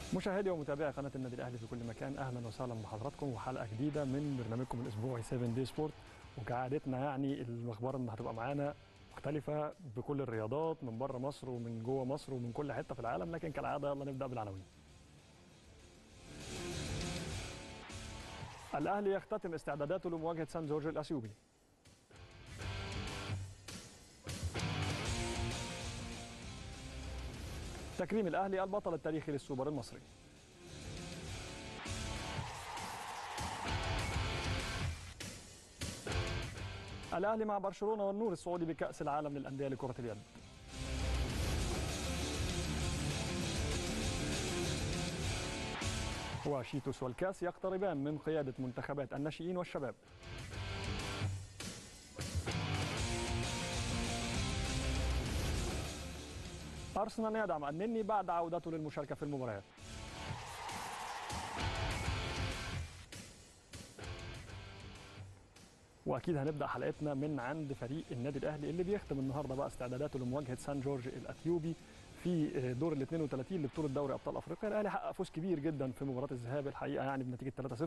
مشاهدي ومتابعي قناه النادي الاهلي في كل مكان اهلا وسهلا بحضراتكم وحلقه جديده من برنامجكم الاسبوعي 7 دي سبورت وكعادتنا يعني الاخبار اللي هتبقى معانا مختلفه بكل الرياضات من بره مصر ومن جوه مصر ومن كل حته في العالم لكن كالعاده يلا نبدا بالعناوين. الاهلي يختتم استعداداته لمواجهه سان جورج الاثيوبي. تكريم الاهلي البطل التاريخي للسوبر المصري. الاهلي مع برشلونه والنور السعودي بكاس العالم للانديه لكره اليد. وشيتوس والكاس يقتربان من قياده منتخبات الناشئين والشباب. أرسنال يدعم النني بعد عودته للمشاركة في المباريات واكيد هنبدا حلقتنا من عند فريق النادي الاهلي اللي بيختم النهارده بقى استعداداته لمواجهه سان جورج الاثيوبي في دور ال 32 لبطوله دوري ابطال افريقيا الاهلي حقق فوز كبير جدا في مباراه الذهاب الحقيقه يعني بنتيجه 3-0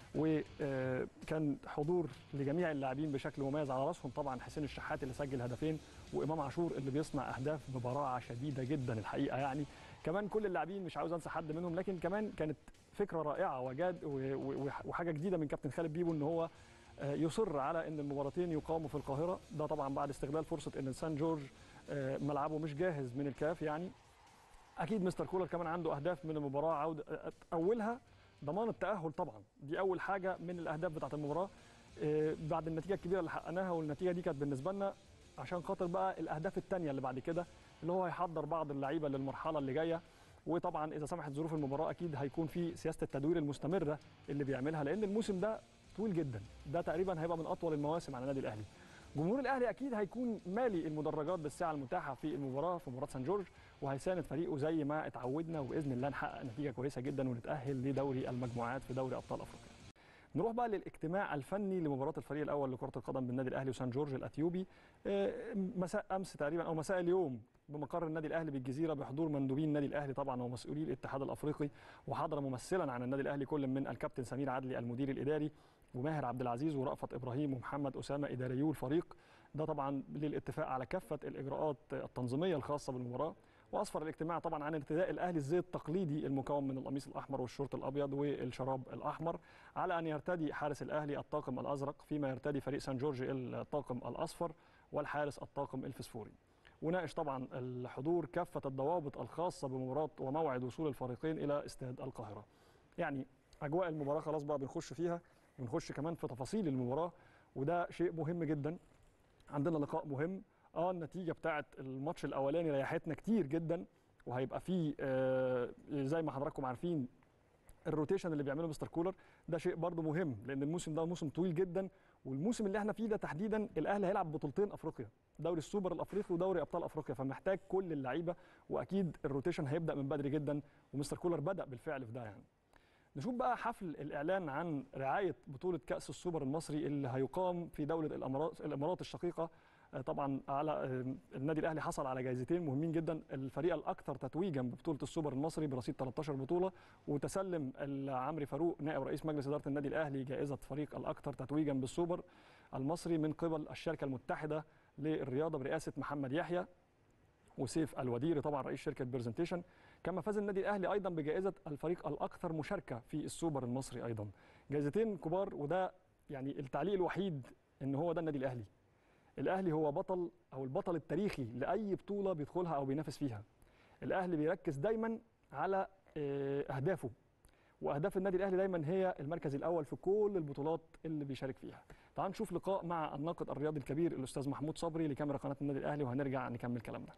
وكان حضور لجميع اللاعبين بشكل مميز على راسهم طبعا حسين الشحات اللي سجل هدفين وامام عاشور اللي بيصنع اهداف ببراعه شديده جدا الحقيقه يعني كمان كل اللاعبين مش عاوز انسى حد منهم لكن كمان كانت فكره رائعه وجاد وحاجه جديده من كابتن خالد بيبو ان هو يصر على ان المباراتين يقاموا في القاهره ده طبعا بعد استغلال فرصه ان سان جورج ملعبه مش جاهز من الكاف يعني اكيد مستر كولر كمان عنده اهداف من المباراه عوده اولها ضمان التاهل طبعا دي اول حاجه من الاهداف بتاعه المباراه بعد النتيجه الكبيره اللي حققناها والنتيجه دي كانت بالنسبه لنا عشان خاطر بقى الاهداف الثانيه اللي بعد كده اللي هو هيحضر بعض اللعيبه للمرحله اللي جايه وطبعا اذا سمحت ظروف المباراه اكيد هيكون في سياسه التدوير المستمره اللي بيعملها لان الموسم ده طويل جدا ده تقريبا هيبقى من اطول المواسم على النادي الاهلي جمهور الاهلي اكيد هيكون مالي المدرجات بالساعه المتاحه في المباراه في مباراه سان جورج وهيساند فريقه زي ما اتعودنا وباذن الله نحقق نتيجه كويسه جدا ونتاهل لدوري المجموعات في دوري ابطال افريقيا نروح بقى للاجتماع الفني لمباراه الفريق الاول لكره القدم بالنادي الاهلي وسان جورج الاثيوبي مساء امس تقريبا او مساء اليوم بمقر النادي الاهلي بالجزيره بحضور مندوبين النادي الاهلي طبعا ومسؤولي الاتحاد الافريقي وحضر ممثلا عن النادي الاهلي كل من الكابتن سمير عدلي المدير الاداري وماهر عبد العزيز ورأفت ابراهيم ومحمد اسامه اداريو الفريق ده طبعا للاتفاق على كافه الاجراءات التنظيميه الخاصه بالمباراه واسفر الاجتماع طبعا عن ارتداء الاهلي الزي التقليدي المكون من القميص الاحمر والشورت الابيض والشراب الاحمر على ان يرتدي حارس الاهلي الطاقم الازرق فيما يرتدي فريق سان جورج الطاقم الاصفر والحارس الطاقم الفسفوري وناقش طبعا الحضور كافه الضوابط الخاصه بمباراه وموعد وصول الفريقين الى استاد القاهره يعني اجواء المباراه خلاص بقى بنخش فيها ونخش كمان في تفاصيل المباراه وده شيء مهم جدا عندنا لقاء مهم اه النتيجه بتاعه الماتش الاولاني ريحتنا كتير جدا وهيبقى فيه آه زي ما حضراتكم عارفين الروتيشن اللي بيعمله مستر كولر ده شيء برضه مهم لان الموسم ده موسم طويل جدا والموسم اللي احنا فيه ده تحديدا الاهلي هيلعب بطولتين افريقيا دوري السوبر الافريقي ودوري ابطال افريقيا فمحتاج كل اللعيبه واكيد الروتيشن هيبدا من بدري جدا ومستر كولر بدا بالفعل في ده يعني نشوف بقى حفل الاعلان عن رعايه بطوله كاس السوبر المصري اللي هيقام في دوله الامارات الامارات الشقيقه طبعا على النادي الاهلي حصل على جائزتين مهمين جدا الفريق الاكثر تتويجا ببطوله السوبر المصري برصيد 13 بطوله وتسلم عمرو فاروق نائب رئيس مجلس اداره النادي الاهلي جائزه فريق الاكثر تتويجا بالسوبر المصري من قبل الشركه المتحده للرياضه برئاسه محمد يحيى وسيف الوديري طبعا رئيس شركه برزنتيشن كما فاز النادي الاهلي ايضا بجائزه الفريق الاكثر مشاركه في السوبر المصري ايضا جائزتين كبار وده يعني التعليق الوحيد ان هو ده النادي الاهلي الاهلي هو بطل او البطل التاريخي لاي بطوله بيدخلها او بينافس فيها الاهلي بيركز دايما على اهدافه واهداف النادي الاهلي دايما هي المركز الاول في كل البطولات اللي بيشارك فيها تعال نشوف لقاء مع الناقد الرياضي الكبير الاستاذ محمود صبري لكاميرا قناه النادي الاهلي وهنرجع نكمل كلامنا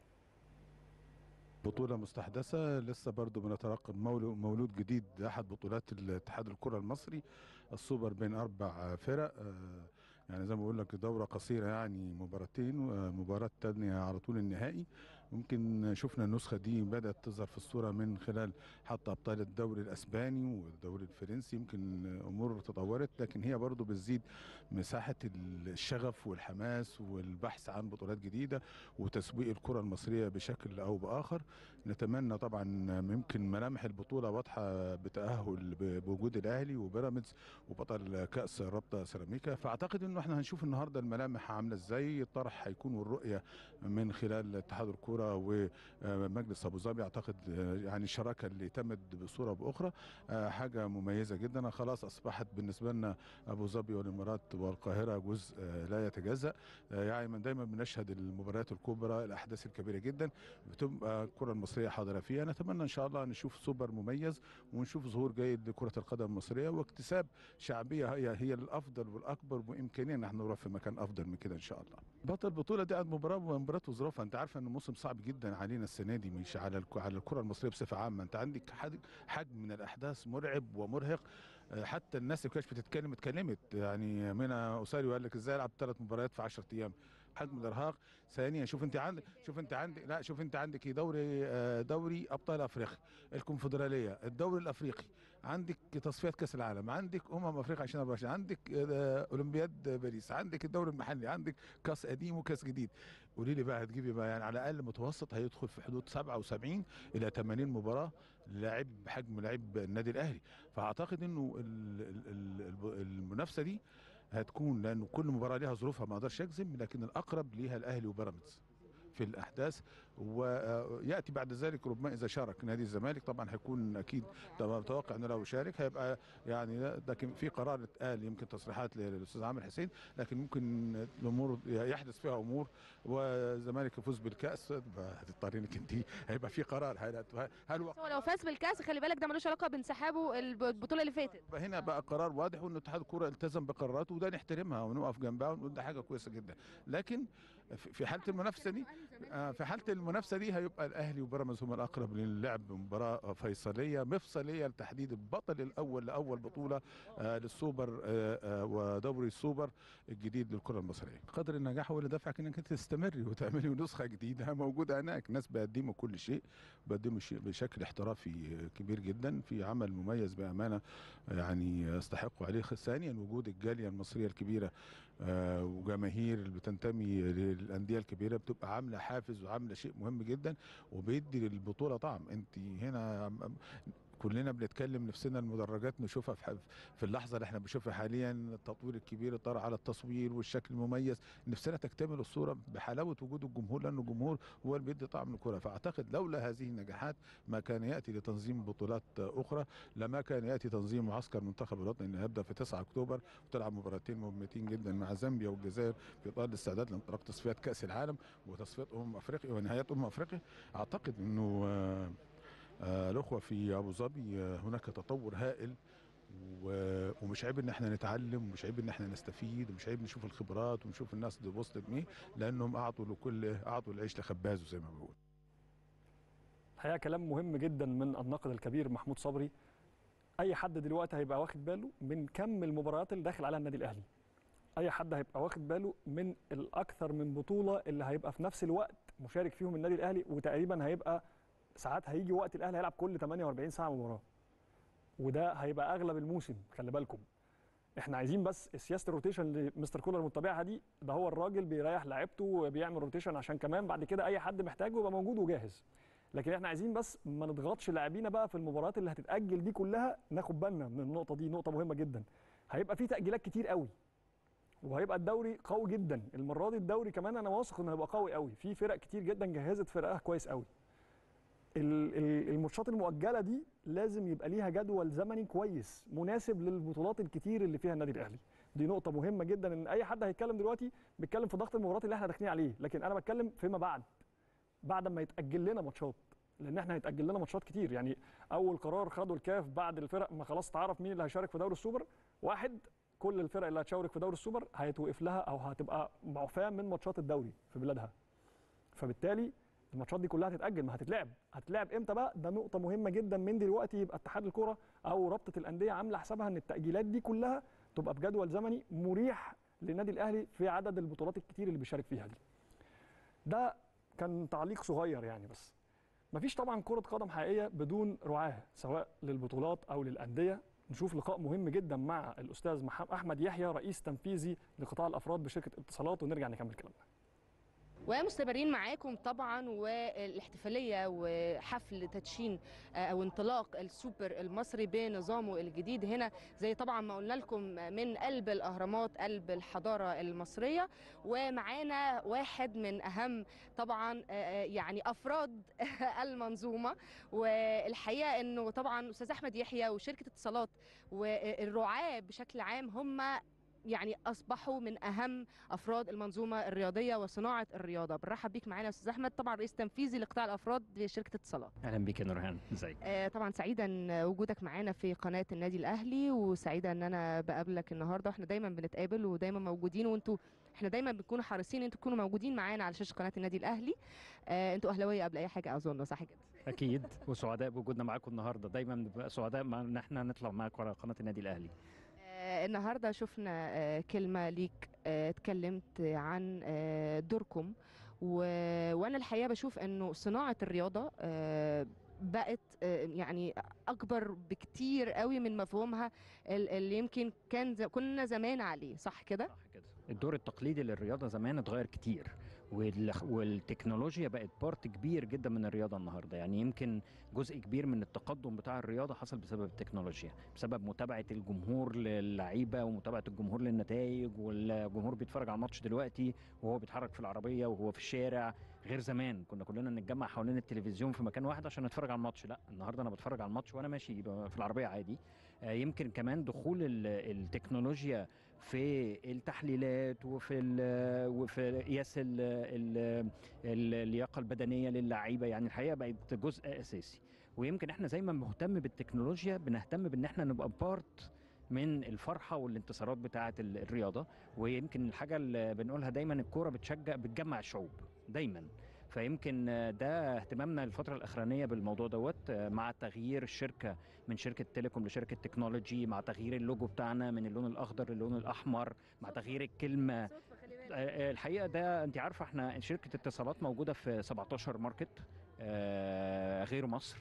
بطولة مستحدثة لسه برضو بنترقب مولود جديد أحد بطولات الاتحاد الكرة المصري السوبر بين أربع فرق يعني زي ما بقول لك دورة قصيرة يعني مباراتين مباراة تانية على طول النهائي ممكن شفنا النسخة دي بدأت تظهر في الصورة من خلال حتى أبطال الدوري الأسباني والدوري الفرنسي يمكن أمور تطورت لكن هي برضو بتزيد مساحة الشغف والحماس والبحث عن بطولات جديدة وتسويق الكرة المصرية بشكل أو بآخر نتمنى طبعا يمكن ملامح البطوله واضحه بتاهل ب- بوجود الاهلي وبيراميدز وبطل كاس رابطه سيراميكا فاعتقد انه احنا هنشوف النهارده الملامح عامله ازاي الطرح هيكون والرؤيه من خلال اتحاد الكره ومجلس ابو ظبي اعتقد يعني الشراكه اللي تمت بصوره او باخرى آه، حاجه مميزه جدا خلاص اصبحت بالنسبه لنا ابو ظبي والامارات والقاهره جزء آه، لا يتجزا آه، يعني من دايما بنشهد المباريات الكبرى الاحداث الكبيره جدا بتبقى الكره المصريه حاضره فيها نتمنى ان شاء الله نشوف سوبر مميز ونشوف ظهور جيد لكره القدم المصريه واكتساب شعبيه هي هي الافضل والاكبر بامكاننا ان احنا نروح في مكان افضل من كده ان شاء الله بطل البطوله دي قد مباراه مباراه وظروفها انت عارفه ان الموسم صعب جدا علينا السنه دي مش على الك- على الكره المصريه بصفه عامه انت عندك حد- حجم من الاحداث مرعب ومرهق آه، حتى الناس اللي كانت بتتكلم اتكلمت يعني منى اساري قال لك ازاي العب ثلاث مباريات في 10 ايام حجم الارهاق ثانيا شوف انت عندك شوف انت عندك لا شوف انت عندك إيه؟ دوري آه، دوري ابطال افريقيا الكونفدراليه الدوري الافريقي عندك تصفيات كاس العالم عندك امم افريقيا 2024 عندك آه، اولمبياد باريس عندك الدوري المحلي عندك كاس قديم وكاس جديد قولي لي بقى هتجيبي بقى يعني على الاقل متوسط هيدخل في حدود 77 الى 80 مباراه لاعب بحجم لاعب النادي الاهلي فاعتقد انه ال- ال- ال- المنافسه دي هتكون لانه كل مباراه ليها ظروفها ما اقدرش اجزم لكن الاقرب ليها الاهلي وبيراميدز في الاحداث وياتي بعد ذلك ربما اذا شارك نادي الزمالك طبعا هيكون اكيد طبعا متوقع انه لو شارك هيبقى يعني ده- لكن في قرار اتقال يمكن تصريحات للاستاذ عامر حسين لكن ممكن الامور يحدث فيها امور والزمالك يفوز بالكاس هتضطري انك انت هيبقى في قرار هل هل بس هو لو فاز بالكاس خلي بالك ده ملوش علاقه بانسحابه الب- البطوله اللي فاتت يبقى هنا بقى قرار واضح وان اتحاد الكوره التزم بقراراته وده نحترمها ونقف جنبها ونقول ده حاجه كويسه جدا لكن في في حاله المنافسه دي آه، في حاله المنافسه دي هيبقى الاهلي وبيراميدز هم الاقرب للعب مباراه فيصليه مفصليه لتحديد البطل الاول لاول بطوله آه، للسوبر آه، آه، ودوري السوبر الجديد للكره المصريه قدر النجاح هو اللي دفعك انك انت تستمري وتعملي نسخه جديده موجوده هناك ناس بيقدموا كل شيء بيقدموا شيء بشكل احترافي كبير جدا في عمل مميز بامانه يعني يستحقوا عليه ثانيا وجود الجاليه المصريه الكبيره آه، وجماهير اللي بتنتمي للانديه الكبيره بتبقى عامله حافز وعامله شيء مهم جدا وبيدي للبطوله طعم انت هنا عم- كلنا بنتكلم نفسنا المدرجات نشوفها في ح- في اللحظه اللي احنا بنشوفها حاليا التطوير الكبير الطار على التصوير والشكل المميز نفسنا تكتمل الصوره بحلاوه وجود الجمهور لان الجمهور هو اللي بيدي طعم الكره فاعتقد لولا هذه النجاحات ما كان ياتي لتنظيم بطولات اخرى لما كان ياتي تنظيم معسكر منتخب الوطني اللي هيبدا في 9 اكتوبر وتلعب مباراتين مهمتين جدا مع زامبيا والجزائر في اطار الاستعداد لانطلاق تصفيات كاس العالم وتصفيات امم افريقيا ونهايات امم افريقيا اعتقد انه آه، آه، الاخوه في ابو ظبي آه، هناك تطور هائل و- ومش عيب ان احنا نتعلم ومش عيب ان احنا نستفيد ومش عيب نشوف الخبرات ونشوف الناس اللي وصلت ايه لانهم اعطوا لكل اعطوا العيش لخبازه زي ما بقول الحقيقه كلام مهم جدا من الناقد الكبير محمود صبري اي حد دلوقتي هيبقى واخد باله من كم المباريات اللي داخل عليها النادي الاهلي اي حد هيبقى واخد باله من الاكثر من بطوله اللي هيبقى في نفس الوقت مشارك فيهم النادي الاهلي وتقريبا هيبقى ساعات هيجي وقت الاهلي هيلعب كل 48 ساعه مباراه وده هيبقى اغلب الموسم خلي بالكم احنا عايزين بس سياسه الروتيشن اللي مستر كولر متبعها دي ده هو الراجل بيريح لعيبته وبيعمل روتيشن عشان كمان بعد كده اي حد محتاجه يبقى موجود وجاهز لكن احنا عايزين بس ما نضغطش لاعبينا بقى في المباريات اللي هتتاجل دي كلها ناخد بالنا من النقطه دي نقطه مهمه جدا هيبقى في تاجيلات كتير قوي وهيبقى الدوري قوي جدا المره دي الدوري كمان انا واثق انه هيبقى قوي قوي في فرق كتير جدا جهزت فرقها كويس قوي ال- ال- الماتشات المؤجله دي لازم يبقى ليها جدول زمني كويس مناسب للبطولات الكتير اللي فيها النادي الاهلي دي نقطه مهمه جدا ان اي حد هيتكلم دلوقتي بيتكلم في ضغط المباريات اللي احنا داخلين عليه لكن انا بتكلم فيما بعد بعد ما يتاجل لنا ماتشات لان احنا هيتاجل لنا ماتشات كتير يعني اول قرار خده الكاف بعد الفرق ما خلاص تعرف مين اللي هيشارك في دوري السوبر واحد كل الفرق اللي هتشارك في دوري السوبر هيتوقف لها او هتبقى معفاه من ماتشات الدوري في بلادها فبالتالي الماتشات دي كلها هتتاجل ما هتتلعب هتتلعب امتى بقى ده نقطه مهمه جدا من دلوقتي يبقى اتحاد الكره او رابطه الانديه عامله حسابها ان التاجيلات دي كلها تبقى بجدول زمني مريح للنادي الاهلي في عدد البطولات الكتير اللي بيشارك فيها دي ده كان تعليق صغير يعني بس مفيش طبعا كره قدم حقيقيه بدون رعاه سواء للبطولات او للانديه نشوف لقاء مهم جدا مع الاستاذ محمد احمد يحيى رئيس تنفيذي لقطاع الافراد بشركه اتصالات ونرجع نكمل كلامنا ومستمرين معاكم طبعا والاحتفاليه وحفل تدشين آه، او انطلاق السوبر المصري بنظامه الجديد هنا زي طبعا ما قلنا لكم من قلب الاهرامات قلب الحضاره المصريه ومعانا واحد من اهم طبعا آه، آه، يعني افراد المنظومه والحقيقه انه طبعا استاذ احمد يحيى وشركه اتصالات والرعاه بشكل عام هم يعني اصبحوا من اهم افراد المنظومه الرياضيه وصناعه الرياضه بنرحب بيك معانا يا استاذ احمد طبعا رئيس تنفيذي لقطاع الافراد بشركه اتصالات اهلا بيك يا نورهان ازيك آه، طبعا سعيده ان وجودك معانا في قناه النادي الاهلي وسعيده ان انا بقابلك النهارده واحنا دايما بنتقابل ودايما موجودين وانتوا احنا دايما بنكونوا حريصين انتوا تكونوا موجودين معانا على شاشه قناه النادي الاهلي آه، انتوا اهلاويه قبل اي حاجه اظن صح كده اكيد وسعداء بوجودنا معاكم النهارده دايما بنبقى سعداء مع ان احنا نطلع معاكم على قناه النادي الاهلي آه، النهارده شفنا آه، كلمه ليك آه، اتكلمت عن آه، دوركم و... وانا الحقيقه بشوف انه صناعه الرياضه آه، بقت آه، يعني اكبر بكتير قوي من مفهومها ال- اللي يمكن كان ز... كنا زمان عليه صح كده صح كده الدور التقليدي للرياضه زمان اتغير كتير وال- والتكنولوجيا بقت بارت كبير جدا من الرياضه النهارده يعني يمكن جزء كبير من التقدم بتاع الرياضه حصل بسبب التكنولوجيا بسبب متابعه الجمهور للعيبه ومتابعه الجمهور للنتائج والجمهور بيتفرج على الماتش دلوقتي وهو بيتحرك في العربيه وهو في الشارع غير زمان كنا كلنا نتجمع حوالين التلفزيون في مكان واحد عشان نتفرج على الماتش لا النهارده انا بتفرج على الماتش وانا ماشي في العربيه عادي آه، يمكن كمان دخول ال- التكنولوجيا في التحليلات وفي ال- وفي قياس ال- ال- ال- اللياقه البدنيه للعيبه يعني الحقيقه بقت جزء اساسي ويمكن احنا زي ما مهتم بالتكنولوجيا بنهتم بان احنا نبقى بارت من الفرحه والانتصارات بتاعه ال- الرياضه ويمكن الحاجه اللي بنقولها دايما الكوره بتشجع بتجمع الشعوب دايما فيمكن آه، ده اهتمامنا الفتره الاخرانيه بالموضوع دوت آه، مع تغيير الشركه من شركه تيليكوم لشركه تكنولوجي مع تغيير اللوجو بتاعنا من اللون الاخضر للون الاحمر مع تغيير الكلمه آه، آه، الحقيقه ده انت عارفه احنا شركه اتصالات موجوده في 17 ماركت آه، غير مصر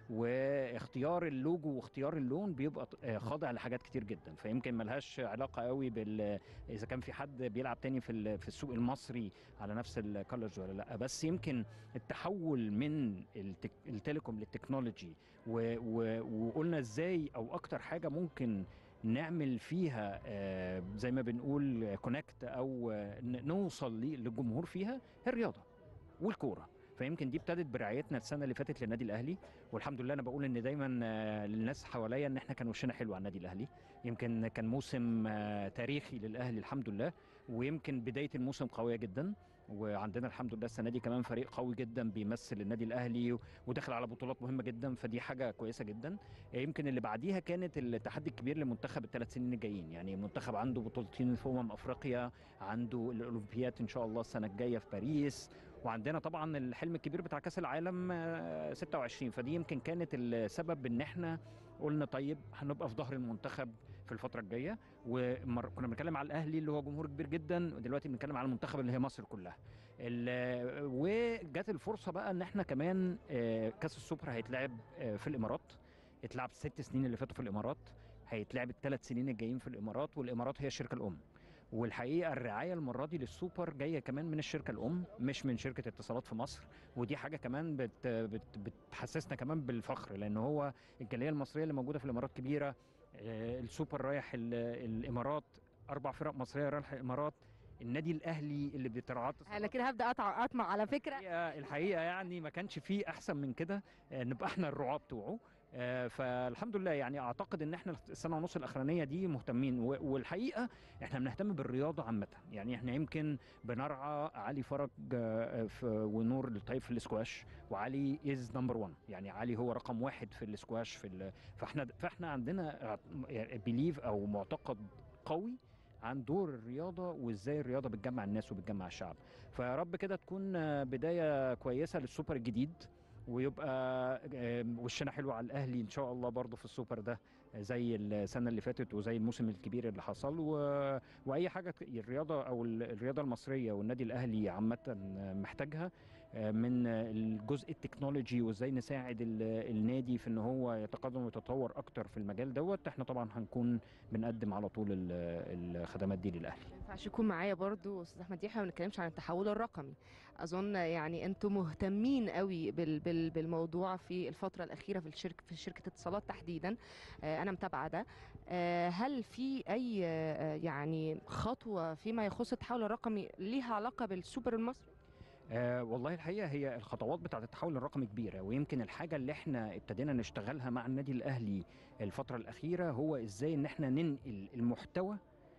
واختيار اللوجو واختيار اللون بيبقى آه، خاضع لحاجات كتير جدا فيمكن ملهاش علاقه قوي بال اذا كان في حد بيلعب تاني في ال- في السوق المصري على نفس الكالرز ولا لا بس يمكن التحول من التك... التليكوم للتكنولوجي و... و... وقلنا ازاي او اكتر حاجه ممكن نعمل فيها آه، زي ما بنقول كونكت او آه، ن- نوصل لي- للجمهور فيها هي الرياضه والكوره فيمكن دي ابتدت برعايتنا السنه اللي فاتت للنادي الاهلي والحمد لله انا بقول ان دايما آه، للناس حواليا ان احنا كان وشنا حلو على النادي الاهلي يمكن كان موسم آه، تاريخي للاهلي الحمد لله ويمكن بدايه الموسم قويه جدا وعندنا الحمد لله السنه دي كمان فريق قوي جدا بيمثل النادي الاهلي و- وداخل على بطولات مهمه جدا فدي حاجه كويسه جدا يمكن اللي بعديها كانت التحدي الكبير للمنتخب الثلاث سنين الجايين يعني المنتخب عنده بطولتين في امم افريقيا عنده الاولمبيات ان شاء الله السنه الجايه في باريس وعندنا طبعا الحلم الكبير بتاع كاس العالم آه، 26 فدي يمكن كانت السبب ان احنا قلنا طيب هنبقى في ظهر المنتخب في الفتره الجايه وكنا بنتكلم على الاهلي اللي هو جمهور كبير جدا ودلوقتي بنتكلم على المنتخب اللي هي مصر كلها ال- وجات الفرصه بقى ان احنا كمان آه، كاس السوبر هيتلعب آه، في الامارات اتلعب الست سنين اللي فاتوا في الامارات هيتلعب الثلاث سنين الجايين في الامارات والامارات هي الشركه الام والحقيقه الرعايه المره دي للسوبر جايه كمان من الشركه الام مش من شركه اتصالات في مصر ودي حاجه كمان بت بت بتحسسنا كمان بالفخر لان هو الجاليه المصريه اللي موجوده في الامارات كبيره آه، السوبر رايح ال- الامارات اربع فرق مصريه رايحه الامارات النادي الاهلي اللي بترعاه انا كده هبدا اقطع اطمع على فكره الحقيقه الحقيقه يعني ما كانش فيه احسن من كده آه، نبقى احنا الرعاة بتوعه آه، فالحمد لله يعني اعتقد ان احنا السنه ونص الاخرانيه دي مهتمين و- والحقيقه احنا بنهتم بالرياضه عامه يعني احنا يمكن بنرعى علي فرج آه، في ونور الطيب في الاسكواش وعلي از نمبر 1 يعني علي هو رقم واحد في الاسكواش في ال- فاحنا فاحنا عندنا بليف او معتقد قوي عن دور الرياضه وازاي الرياضه بتجمع الناس وبتجمع الشعب فيا رب كده تكون آه، بدايه كويسه للسوبر الجديد ويبقى آم، وشنا حلو على الاهلي ان شاء الله برضه في السوبر ده زي السنه اللي فاتت وزي الموسم الكبير اللي حصل و... واي حاجه ت- الرياضه او ال- الرياضه المصريه والنادي الاهلي عامه محتاجها آه، من الجزء التكنولوجي وازاي نساعد ال- النادي في ان هو يتقدم ويتطور اكتر في المجال دوت احنا طبعا هنكون بنقدم على طول ال- الخدمات دي للاهلي ما ينفعش يكون معايا برضو استاذ احمد يحيى ما بنتكلمش عن التحول الرقمي اظن يعني انتم مهتمين قوي بال بال بالموضوع في الفتره الاخيره في الشركه في شركه اتصالات تحديدا آه، انا متابعه ده آه، هل في اي آه، يعني خطوه فيما يخص التحول الرقمي ليها علاقه بالسوبر المصري آه والله الحقيقه هي الخطوات بتاعه التحول الرقمي كبيره ويمكن الحاجه اللي احنا ابتدينا نشتغلها مع النادي الاهلي الفتره الاخيره هو ازاي ان احنا ننقل المحتوى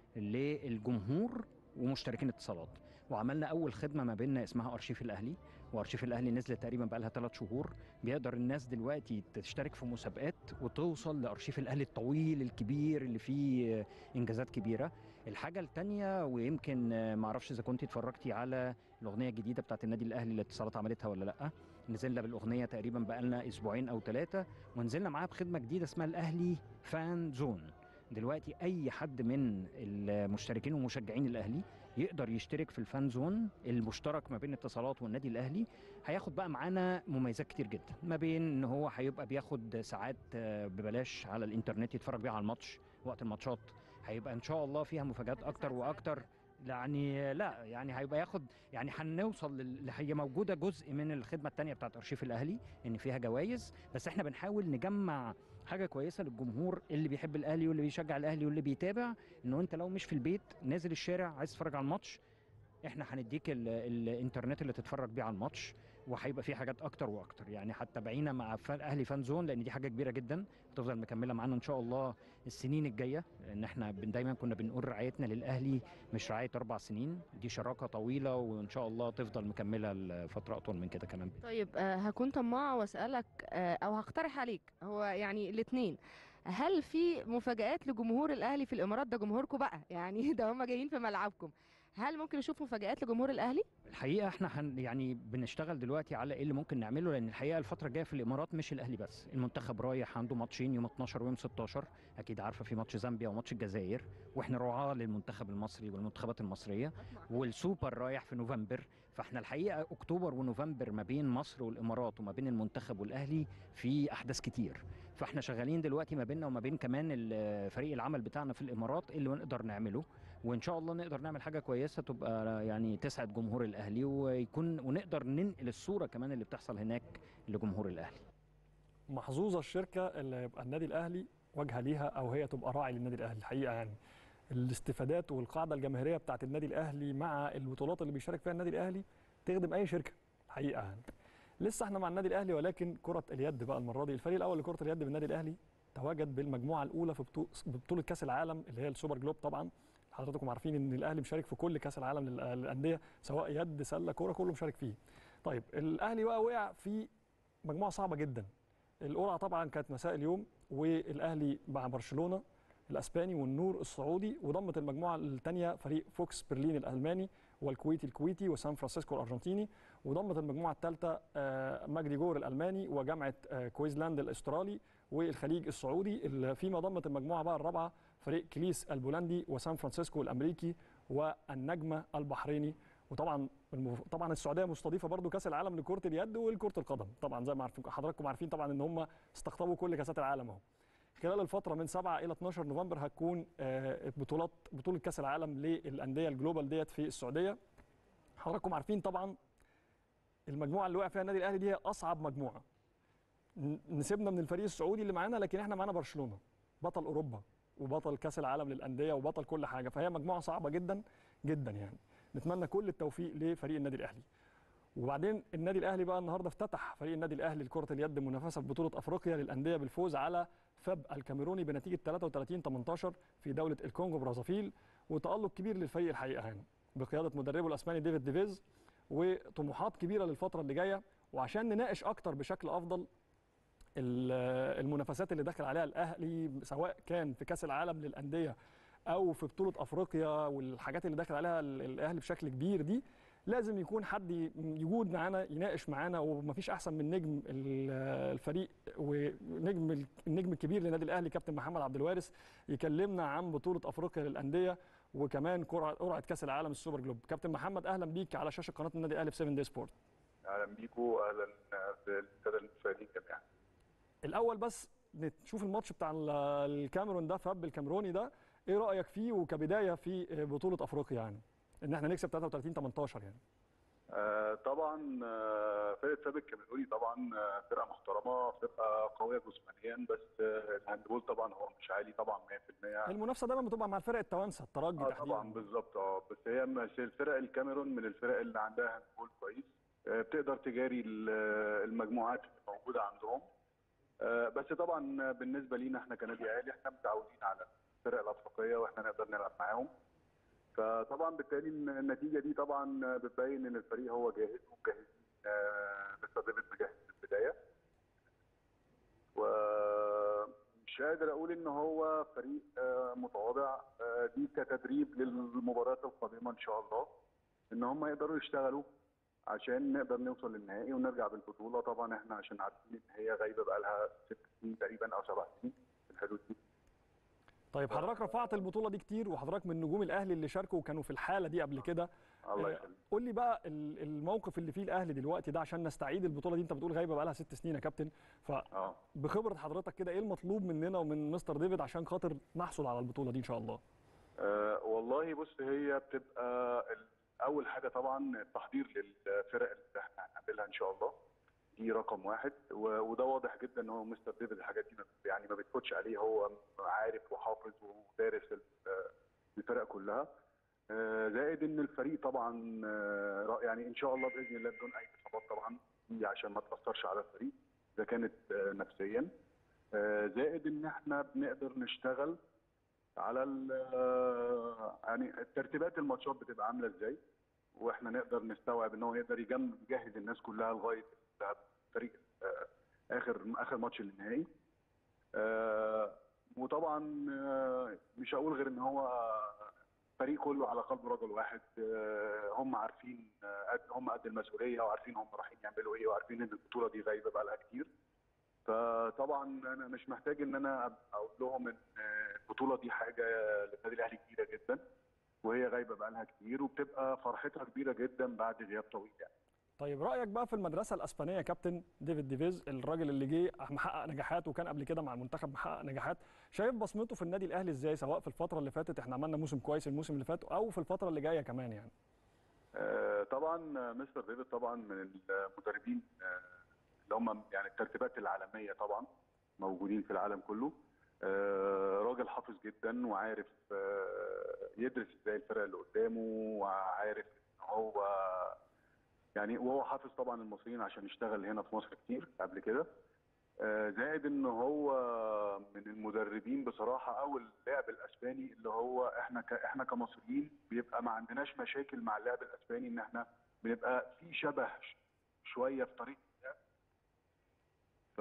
للجمهور ومشتركين اتصالات وعملنا اول خدمه ما بيننا اسمها ارشيف الاهلي وارشيف الاهلي نزلت تقريبا بقى لها ثلاث شهور بيقدر الناس دلوقتي تشترك في مسابقات وتوصل لارشيف الاهلي الطويل الكبير اللي فيه آه، انجازات كبيره الحاجه الثانيه ويمكن آه، معرفش اذا كنت اتفرجتي على الاغنيه الجديده بتاعت النادي الاهلي اللي اتصالات عملتها ولا لا نزلنا بالاغنيه تقريبا بقالنا اسبوعين او ثلاثه ونزلنا معاها بخدمه جديده اسمها الاهلي فان زون دلوقتي اي حد من المشتركين ومشجعين الاهلي يقدر يشترك في الفان زون المشترك ما بين اتصالات والنادي الاهلي هياخد بقى معانا مميزات كتير جدا ما بين ان هو هيبقى بياخد ساعات آه، ببلاش على الانترنت يتفرج بيها على الماتش وقت الماتشات هيبقى ان شاء الله فيها مفاجات اكتر واكتر يعني لا يعني هيبقى ياخد يعني هنوصل لل- هي موجوده جزء من الخدمه الثانيه بتاعت ارشيف الاهلي ان فيها جوائز بس احنا بنحاول نجمع حاجه كويسه للجمهور اللي بيحب الاهلي واللي بيشجع الاهلي واللي بيتابع انه انت لو مش في البيت نازل الشارع عايز تتفرج على الماتش احنا هنديك ال- الانترنت اللي تتفرج بيه على الماتش وهيبقى في حاجات اكتر واكتر يعني حتى بعينا مع فان اهلي فان زون لان دي حاجه كبيره جدا هتفضل مكمله معانا ان شاء الله السنين الجايه لان احنا بن- دايما كنا بنقول رعايتنا للاهلي مش رعايه اربع سنين دي شراكه طويله وان شاء الله تفضل مكمله لفتره اطول من كده كمان طيب آه، هكون طماعة واسألك آه، أو هقترح عليك هو يعني الاثنين هل في مفاجآت لجمهور الأهلي في الإمارات ده جمهوركم بقى يعني ده هم جايين في ملعبكم هل ممكن نشوف مفاجآت لجمهور الأهلي؟ الحقيقه احنا هن يعني بنشتغل دلوقتي على ايه اللي ممكن نعمله لان الحقيقه الفتره الجايه في الامارات مش الاهلي بس المنتخب رايح عنده ماتشين يوم 12 ويوم 16 اكيد عارفه في ماتش زامبيا وماتش الجزائر واحنا رعاه للمنتخب المصري والمنتخبات المصريه والسوبر رايح في نوفمبر فاحنا الحقيقه اكتوبر ونوفمبر ما بين مصر والامارات وما بين المنتخب والاهلي في احداث كتير فاحنا شغالين دلوقتي ما بيننا وما بين كمان ال- فريق العمل بتاعنا في الامارات إيه اللي نقدر نعمله وان شاء الله نقدر نعمل حاجه كويسه تبقى يعني تسعد جمهور الاهلي ويكون ونقدر ننقل الصوره كمان اللي بتحصل هناك لجمهور الاهلي محظوظه الشركه اللي يبقى النادي الاهلي واجهه ليها او هي تبقى راعي للنادي الاهلي الحقيقه يعني الاستفادات والقاعده الجماهيريه بتاعت النادي الاهلي مع البطولات اللي بيشارك فيها النادي الاهلي تخدم اي شركه الحقيقه يعني لسه احنا مع النادي الاهلي ولكن كره اليد بقى المره دي الفريق الاول لكره اليد بالنادي الاهلي تواجد بالمجموعه الاولى في بطو- بطوله كاس العالم اللي هي السوبر جلوب طبعا حضراتكم عارفين ان الاهلي مشارك في كل كاس العالم لل- للانديه سواء يد سله كوره كله مشارك فيه طيب الاهلي بقى وقع في مجموعه صعبه جدا القرعه طبعا كانت مساء اليوم والاهلي مع برشلونه الاسباني والنور السعودي وضمت المجموعه الثانيه فريق فوكس برلين الالماني والكويتي الكويتي وسان فرانسيسكو الارجنتيني وضمت المجموعه الثالثه آه، مجدي جور الالماني وجامعه آه، كويزلاند الاسترالي والخليج السعودي ال- فيما ضمت المجموعه بقى الرابعه فريق كليس البولندي وسان فرانسيسكو الامريكي والنجمه البحريني وطبعا المف... طبعا السعوديه مستضيفه برضو كاس العالم لكره اليد ولكره القدم طبعا زي ما عارفين حضراتكم عارفين طبعا ان هم استقطبوا كل كاسات العالم اهو خلال الفتره من 7 الى 12 نوفمبر هتكون آه، بطولات بطوله كاس العالم للانديه الجلوبال ديت في السعوديه حضراتكم عارفين طبعا المجموعه اللي وقع فيها النادي الاهلي دي هي اصعب مجموعه ن- نسيبنا من الفريق السعودي اللي معانا لكن احنا معانا برشلونه بطل اوروبا وبطل كاس العالم للانديه وبطل كل حاجه فهي مجموعه صعبه جدا جدا يعني نتمنى كل التوفيق لفريق النادي الاهلي وبعدين النادي الاهلي بقى النهارده افتتح فريق النادي الاهلي لكره اليد منافسه في بطوله افريقيا للانديه بالفوز على فاب الكاميروني بنتيجه 33 18 في دوله الكونغو برازافيل وتالق كبير للفريق الحقيقه يعني بقياده مدربه الاسباني ديفيد ديفيز وطموحات كبيره للفتره اللي جايه وعشان نناقش اكتر بشكل افضل ال- المنافسات اللي داخل عليها الاهلي سواء كان في كاس العالم للانديه او في بطوله افريقيا والحاجات اللي داخل عليها ال- الاهلي بشكل كبير دي لازم يكون حد ي- يجود معانا يناقش معانا ومفيش احسن من نجم ال- الفريق ونجم ال- النجم الكبير للنادي الاهلي كابتن محمد عبد الوارث يكلمنا عن بطوله افريقيا للانديه وكمان قرعه قرعه كاس العالم السوبر جلوب كابتن محمد اهلا بيك على شاشه قناه النادي الاهلي في 7 دي سبورت اهلا بيكم واهلا بالساده المشاهدين جميعا الاول بس نشوف الماتش بتاع ال- الكاميرون ده فاب الكاميروني ده ايه رايك فيه وكبدايه في بطوله افريقيا يعني ان احنا نكسب 33 18 يعني آه، طبعا آه، فرقه سابق الكاميروني طبعا آه، فرقه محترمه فرقه قويه جسمانيا بس آه، الهاندبول طبعا هو مش عالي طبعا 100% المنافسه دايما بتبقى مع الفرق التوانسه الترجي اه تحديدا طبعا بالظبط اه بس هي مش الفرق الكاميرون من الفرق اللي عندها هاندبول كويس آه، بتقدر تجاري ال- المجموعات اللي موجوده عندهم آه، بس طبعا بالنسبه لينا احنا كنادي اهلي احنا متعودين على الفرق الافريقيه واحنا نقدر نلعب معاهم فطبعا بالتالي النتيجه دي طبعا بتبين ان الفريق هو جاهز ومجهزين آه، مستر ديفيد مجهز من البدايه ومش قادر اقول ان هو فريق آه، متواضع آه، دي كتدريب للمباريات القادمه ان شاء الله ان هم يقدروا يشتغلوا عشان نقدر نوصل للنهائي ونرجع بالبطوله طبعا احنا عشان عارفين ان هي غايبه بقى لها ست سنين تقريبا او سبع سنين في الحدود دي طيب حضرتك رفعت البطوله دي كتير وحضرتك من نجوم الاهلي اللي شاركوا وكانوا في الحاله دي قبل كده الله آه، يخليك قول لي بقى ال- الموقف اللي فيه الاهلي دلوقتي ده عشان نستعيد البطوله دي انت بتقول غايبه بقى لها ست سنين يا كابتن اه فبخبره حضرتك كده ايه المطلوب مننا ومن مستر ديفيد عشان خاطر نحصل على البطوله دي ان شاء الله أه والله بص هي بتبقى ال- اول حاجه طبعا التحضير للفرق اللي احنا هنقابلها ان شاء الله دي رقم واحد و- وده واضح جدا ان هو مستر ديفيد الحاجات دي ما- يعني ما بتفوتش عليه هو عارف وحافظ ودارس ال- الفرق كلها آه، زائد ان الفريق طبعا آه، رأ- يعني ان شاء الله باذن الله بدون اي اصابات طبعا دي عشان ما تاثرش على الفريق اذا كانت آه، نفسيا آه، زائد ان احنا بنقدر نشتغل على ال- آه، يعني ترتيبات الماتشات بتبقى عامله ازاي واحنا نقدر نستوعب ان هو يقدر يجم- يجهز الناس كلها لغايه فريق آه، اخر اخر ماتش النهائي آه، وطبعا آه، مش هقول غير ان هو فريق كله على قلب رجل واحد آه، هم عارفين آه، قد هم قد المسؤوليه وعارفين هم رايحين يعملوا ايه وعارفين ان البطوله دي غايبه بقى لها كتير فطبعا انا مش محتاج ان انا أبقى اقول لهم ان آه، البطوله دي حاجه للنادي الاهلي كبيره جدا وهي غايبه بقى لها كتير وبتبقى فرحتها كبيره جدا بعد غياب طويل يعني طيب رايك بقى في المدرسه الاسبانيه يا كابتن ديفيد ديفيز الراجل اللي جه محقق نجاحات وكان قبل كده مع المنتخب محقق نجاحات شايف بصمته في النادي الاهلي ازاي سواء في الفتره اللي فاتت احنا عملنا موسم كويس الموسم اللي فات او في الفتره اللي جايه كمان يعني آه، طبعا آه، مستر ديفيد طبعا من المدربين آه، اللي هم يعني الترتيبات العالميه طبعا موجودين في العالم كله آه، راجل حافظ جدا وعارف آه، يدرس ازاي الفرق اللي قدامه وعارف ان هو يعني وهو حافظ طبعا المصريين عشان يشتغل هنا في مصر كتير قبل كده آه، زائد ان هو من المدربين بصراحه او اللاعب الاسباني اللي هو احنا ك... احنا كمصريين بيبقى ما عندناش مشاكل مع اللاعب الاسباني ان احنا بنبقى في شبه ش- شويه في طريقه اللعب ف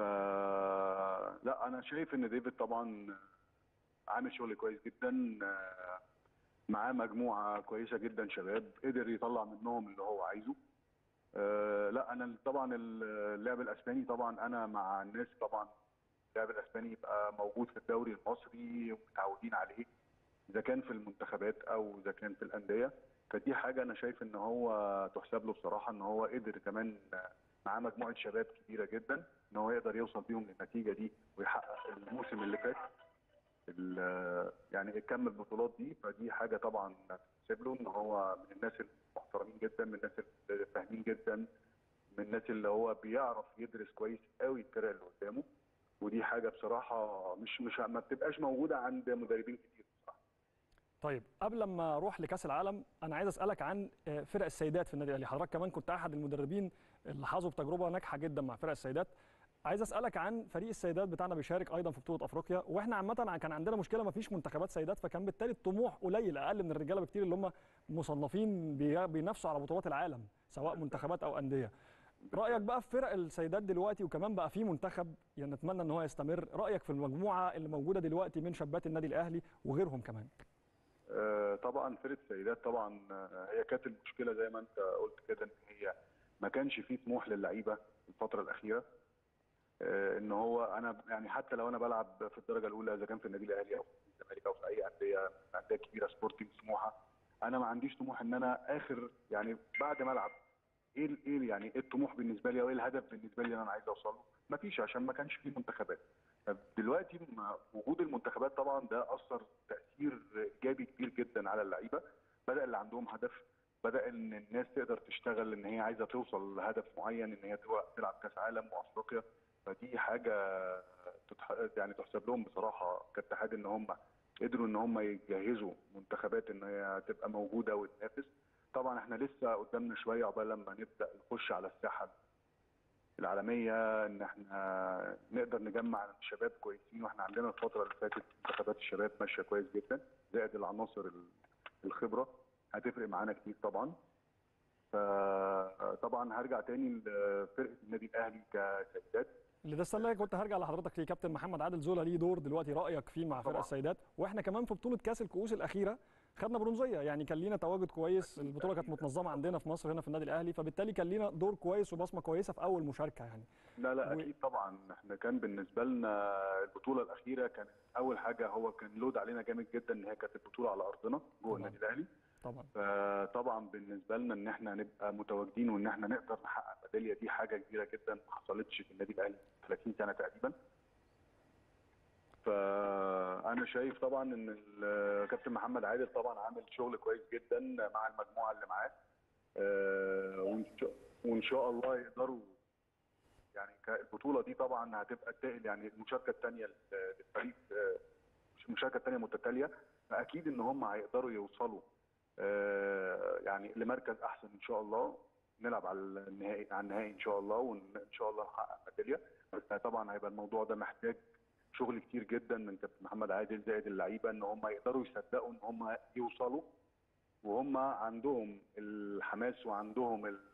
لا انا شايف ان ديفيد طبعا عامل شغل كويس جدا آه، معاه مجموعه كويسه جدا شباب قدر يطلع منهم اللي هو عايزه آه، لا انا طبعا اللاعب الاسباني طبعا انا مع الناس طبعا اللاعب الاسباني يبقى موجود في الدوري المصري ومتعودين عليه اذا كان في المنتخبات او اذا كان في الانديه فدي حاجه انا شايف ان هو تحسب له بصراحه ان هو قدر كمان معاه مجموعه شباب كبيره جدا ان هو يقدر يوصل بيهم للنتيجه دي ويحقق الموسم اللي فات ال- يعني كم البطولات دي فدي حاجه طبعا تحسب له ان هو من الناس المحترمين جدا من الناس اللي فاهمين جدا من الناس اللي هو بيعرف يدرس كويس قوي الفرق اللي قدامه ودي حاجه بصراحه مش مش ما بتبقاش موجوده عند مدربين كتير بصراحه طيب قبل ما اروح لكاس العالم انا عايز اسالك عن آه، فرق السيدات في النادي الاهلي حضرتك كمان كنت احد المدربين اللي حظوا بتجربه ناجحه جدا مع فرق السيدات عايز اسالك عن فريق السيدات بتاعنا بيشارك ايضا في بطوله افريقيا واحنا عامه كان عندنا مشكله ما فيش منتخبات سيدات فكان بالتالي الطموح قليل اقل من الرجاله بكتير اللي هم مصنفين بي- بينافسوا على بطولات العالم سواء منتخبات او انديه رايك بقى في فرق السيدات دلوقتي وكمان بقى في منتخب يعني نتمنى ان هو يستمر رايك في المجموعه اللي موجوده دلوقتي من شابات النادي الاهلي وغيرهم كمان آه، طبعا فرقه السيدات طبعا آه، هي كانت المشكله زي ما انت قلت كده ان هي ما كانش فيه طموح للعيبه الفتره الاخيره آه، ان هو انا يعني حتى لو انا بلعب في الدرجه الاولى اذا كان في النادي الاهلي او في الزمالك او في اي انديه انديه كبيره سبورتنج سموحه انا ما عنديش طموح ان انا اخر يعني بعد ما العب ايه ال- ايه يعني ايه الطموح بالنسبه لي او ايه الهدف بالنسبه لي اللي انا عايز اوصل له مفيش عشان ما كانش في منتخبات طب دلوقتي مع وجود المنتخبات طبعا ده اثر تاثير ايجابي كبير جدا على اللعيبه بدا اللي عندهم هدف بدا ان الناس تقدر تشتغل ان هي عايزه توصل لهدف معين ان هي تروح تلعب كاس عالم وافريقيا فدي حاجه تتح... يعني تحسب لهم بصراحه كاتحاد ان هم قدروا ان هم يجهزوا منتخبات ان هي تبقى موجوده وتنافس طبعا احنا لسه قدامنا شويه عقبال لما نبدا نخش على الساحه العالميه ان احنا نقدر نجمع شباب كويسين واحنا عندنا الفتره اللي فاتت منتخبات الشباب ماشيه كويس جدا زائد العناصر ال- الخبره هتفرق معانا كتير طبعا فطبعا هرجع تاني لفرقه النادي الاهلي كسيدات اللي ده السنه اللي كنت هرجع لحضرتك ليه كابتن محمد عادل زولا ليه دور دلوقتي رايك فيه مع فرق طبعاً. السيدات واحنا كمان في بطوله كاس الكؤوس الاخيره خدنا برونزيه يعني كان لينا تواجد كويس أكيد، البطوله كانت أكيد. متنظمه عندنا في مصر هنا في النادي الاهلي فبالتالي كان لينا دور كويس وبصمه كويسه في اول مشاركه يعني لا لا و- اكيد طبعا احنا كان بالنسبه لنا البطوله الاخيره كانت اول حاجه هو كان لود علينا جامد جدا ان هي كانت البطوله على ارضنا جوه طبعاً. النادي الاهلي طبعا فطبعا بالنسبه لنا ان احنا نبقى متواجدين وان احنا نقدر نحقق ميداليه دي حاجه كبيره جدا ما حصلتش في النادي الاهلي 30 سنه تقريبا فانا شايف طبعا ان الكابتن محمد عادل طبعا عامل شغل كويس جدا مع المجموعه اللي معاه آه، وإن شاء- وان شاء الله يقدروا يعني ك- البطوله دي طبعا هتبقى التقل يعني المشاركه الثانيه للفريق آه، المشاركه الثانيه متتاليه فاكيد ان هم هيقدروا يوصلوا آه، يعني لمركز احسن ان شاء الله نلعب على النهائي على النهائي ان شاء الله وان شاء الله نحقق ميداليه بس طبعا هيبقى الموضوع ده محتاج شغل كتير جدا من كابتن محمد عادل زائد اللعيبه ان هم يقدروا يصدقوا ان هم يوصلوا وهم عندهم الحماس وعندهم ال-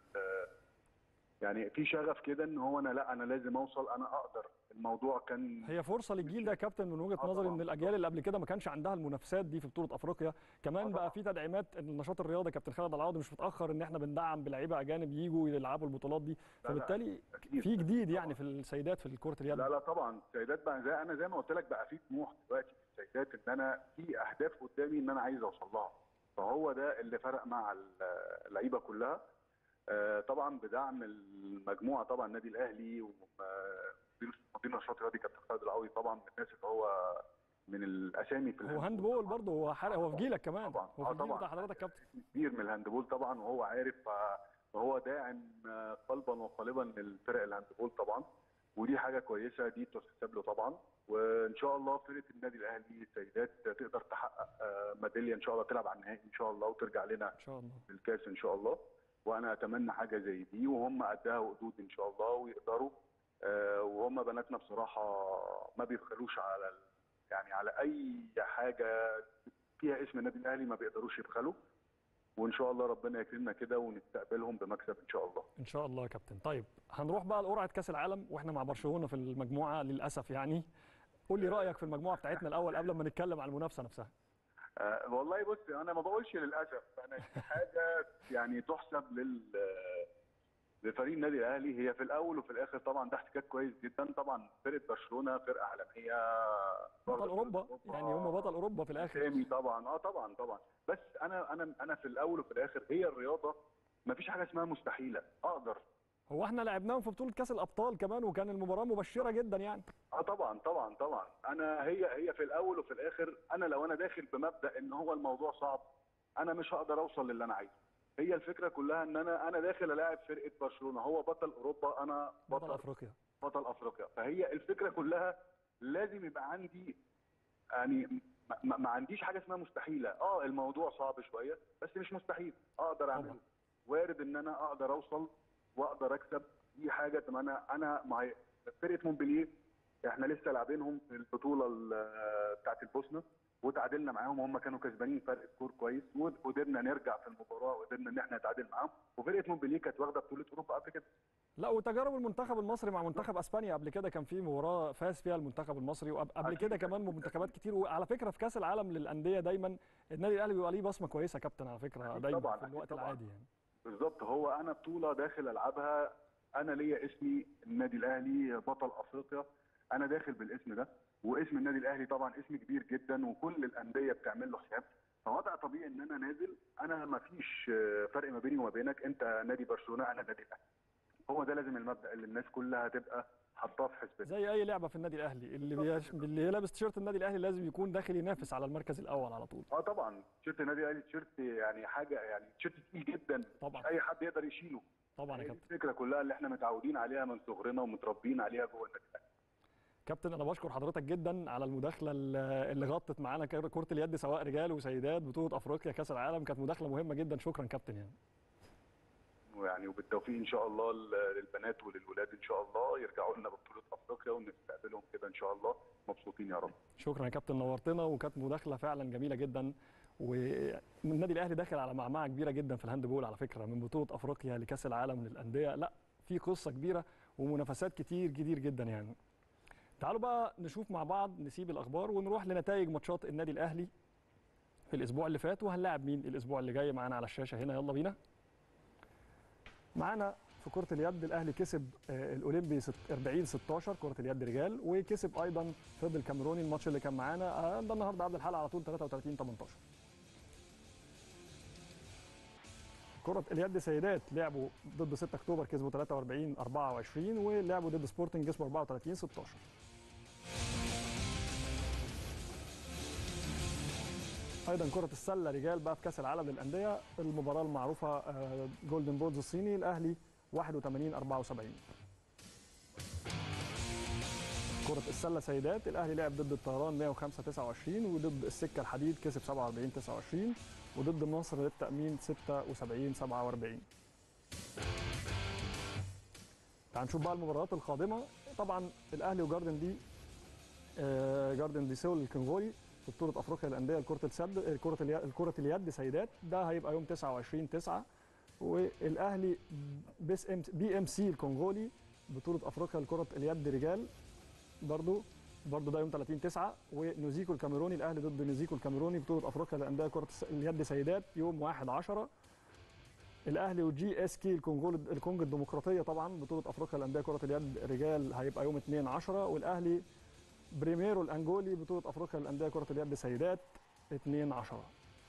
يعني في شغف كده ان هو انا لا انا لازم اوصل انا اقدر الموضوع كان هي فرصه للجيل ده يا كابتن من وجهه آه نظري طبعاً. ان الاجيال اللي قبل كده ما كانش عندها المنافسات دي في بطوله افريقيا كمان آه بقى طبعاً. في تدعيمات النشاط الرياضي كابتن خالد العوضي مش متاخر ان احنا بندعم بلعيبه اجانب يجوا يلعبوا البطولات دي لا، فبالتالي أكيد. في جديد طبعاً. يعني في السيدات في كره اليد لا لا طبعا السيدات بقى زي انا زي ما قلت لك بقى في طموح دلوقتي في السيدات ان انا في اهداف قدامي ان انا عايز اوصل لها فهو ده اللي فرق مع اللعيبه كلها آه، طبعا بدعم المجموعه طبعا النادي الاهلي ومدير النشاط الرياضي كابتن خالد العوضي طبعا من الناس اللي هو من الاسامي في هو الهاند هاند بول برضه هو حرق هو في جيلك كمان طبعاً. هو آه في الجيل طبعاً. بتاع حضرتك كابتن كبير من الهاندبول طبعا وهو عارف ف- فهو داعم آه، قلبا وقالبا للفرق الهاندبول طبعا ودي حاجه كويسه دي تحسب له طبعا وان شاء الله فرقه النادي الاهلي السيدات تقدر تحقق آه، ميداليه ان شاء الله تلعب على النهائي ان شاء الله وترجع لنا ان شاء الله بالكاس ان شاء الله وانا اتمنى حاجه زي دي وهم قدها وقدود ان شاء الله ويقدروا آه، وهم بناتنا بصراحه ما بيبخلوش على ال- يعني على اي حاجه فيها اسم النادي الاهلي ما بيقدروش يبخلوا وان شاء الله ربنا يكرمنا كده ونستقبلهم بمكسب ان شاء الله ان شاء الله يا كابتن طيب هنروح بقى لقرعه كاس العالم واحنا مع برشلونه في المجموعه للاسف يعني قول لي رايك في المجموعه بتاعتنا الاول قبل ما نتكلم عن المنافسه نفسها آه والله بص انا ما بقولش للاسف انا دي حاجه يعني تحسب لل لفريق النادي الاهلي هي في الاول وفي الاخر طبعا ده احتكاك كويس جدا طبعا فرقه برشلونه فرقه عالميه بطل اوروبا يعني هم بطل اوروبا في الاخر سامي طبعا اه طبعا طبعا بس انا انا انا في الاول وفي الاخر هي الرياضه ما فيش حاجه اسمها مستحيله اقدر هو احنا لعبناهم في بطوله كاس الابطال كمان وكان المباراه مبشره جدا يعني اه طبعا طبعا طبعا انا هي هي في الاول وفي الاخر انا لو انا داخل بمبدا ان هو الموضوع صعب انا مش هقدر اوصل للي انا عايزه هي الفكره كلها ان انا انا داخل الاعب فرقه برشلونه هو بطل اوروبا انا بطل بطل افريقيا بطل افريقيا فهي الفكره كلها لازم يبقى عندي يعني ما, ما- ما عنديش حاجه اسمها مستحيله اه الموضوع صعب شويه بس مش مستحيل اقدر اعمله طبعا. وارد ان انا اقدر اوصل واقدر اكسب دي حاجه طب انا انا مع فرقه مونبلييه احنا لسه لاعبينهم في البطوله ال- بتاعت البوسنه وتعادلنا معاهم هم كانوا كسبانين فرق سكور كويس وقدرنا نرجع في المباراه وقدرنا ان احنا نتعادل معاهم وفرقه مونبلييه كانت واخده بطوله اوروبا قبل كده لا وتجارب المنتخب المصري مع منتخب اسبانيا قبل كده كان في مباراه فاز فيها المنتخب المصري وقبل أكيد. كده كمان منتخبات كتير وعلى فكره في كاس العالم للانديه دايما النادي الاهلي بيبقى ليه بصمه كويسه يا كابتن على فكره أكيد دايما طبعاً، في أكيد الوقت طبعاً. العادي يعني بالظبط هو انا بطوله داخل العبها انا ليا اسمي النادي الاهلي بطل افريقيا انا داخل بالاسم ده واسم النادي الاهلي طبعا اسم كبير جدا وكل الانديه بتعمل له حساب فوضع طبيعي ان انا نازل انا ما فيش آه، فرق ما بيني وما بينك انت نادي برشلونه انا نادي الاهلي هو ده لازم المبدا اللي الناس كلها تبقى حاطاه في حسبتها زي اي لعبه في النادي الاهلي اللي بيش... اللي لابس تيشيرت النادي الاهلي لازم يكون داخل ينافس على المركز الاول على طول اه طبعا تيشيرت النادي الاهلي تيشيرت يعني حاجه يعني تيشيرت تقيل جدا طبعا مش اي حد يقدر يشيله طبعا يا هي دي كابتن الفكره كلها اللي احنا متعودين عليها من صغرنا ومتربيين عليها جوه النادي الاهلي كابتن انا بشكر حضرتك جدا على المداخله اللي اللي غطت معانا كر- كره اليد سواء رجال وسيدات بطوله افريقيا كاس العالم كانت مداخله مهمه جدا شكرا كابتن يعني ويعني وبالتوفيق ان شاء الله لل- للبنات وللولاد ان شاء الله يرجعوا لنا ببطوله افريقيا ونستقبلهم كده ان شاء الله مبسوطين يا رب شكرا يا كابتن نورتنا وكانت مداخله فعلا جميله جدا والنادي الاهلي داخل على معمعه كبيره جدا في الهاند بول على فكره من بطوله افريقيا لكاس العالم للانديه لا في قصه كبيره ومنافسات كتير كتير جدا يعني تعالوا بقى نشوف مع بعض نسيب الاخبار ونروح لنتائج ماتشات النادي الاهلي في الاسبوع اللي فات وهنلاعب مين الاسبوع اللي جاي معانا على الشاشه هنا يلا بينا معانا في كرة اليد الأهلي كسب آه، الأولمبي ست- 40 16 كرة اليد رجال وكسب أيضا ضد الكاميروني الماتش اللي كان معانا آه، ده النهارده قبل الحلقة على طول 33 18 كرة اليد سيدات لعبوا ضد 6 أكتوبر كسبوا 43 24 ولعبوا ضد سبورتنج كسبوا 34 16 ايضا كره السله رجال بقى في كاس العالم للانديه المباراه المعروفه آه، جولدن بولز الصيني الاهلي 81 74 كره السله سيدات الاهلي لعب ضد الطيران 105 29 وضد السكه الحديد كسب 47 29 وضد النصر للتامين 76 47 تعال نشوف بقى المباريات القادمه طبعا الاهلي وجاردن دي آه، جاردن دي سول الكونغولي في بطوله افريقيا للانديه لكره السد كره اليد كره اليد سيدات ده هيبقى يوم 29 9 والاهلي بيس ام بي ام سي الكونغولي بطوله افريقيا لكره اليد رجال برضو برضو ده يوم 30 9 ونوزيكو الكاميروني الاهلي ضد نوزيكو الكاميروني بطوله افريقيا للانديه كره الس- اليد سيدات يوم 1 10 الاهلي وجي اس كي الكونغو الكونغو الديمقراطيه طبعا بطوله افريقيا للانديه كره اليد رجال هيبقى يوم 2 10 والاهلي بريميرو الانجولي بطوله افريقيا للانديه كره اليد سيدات 2 10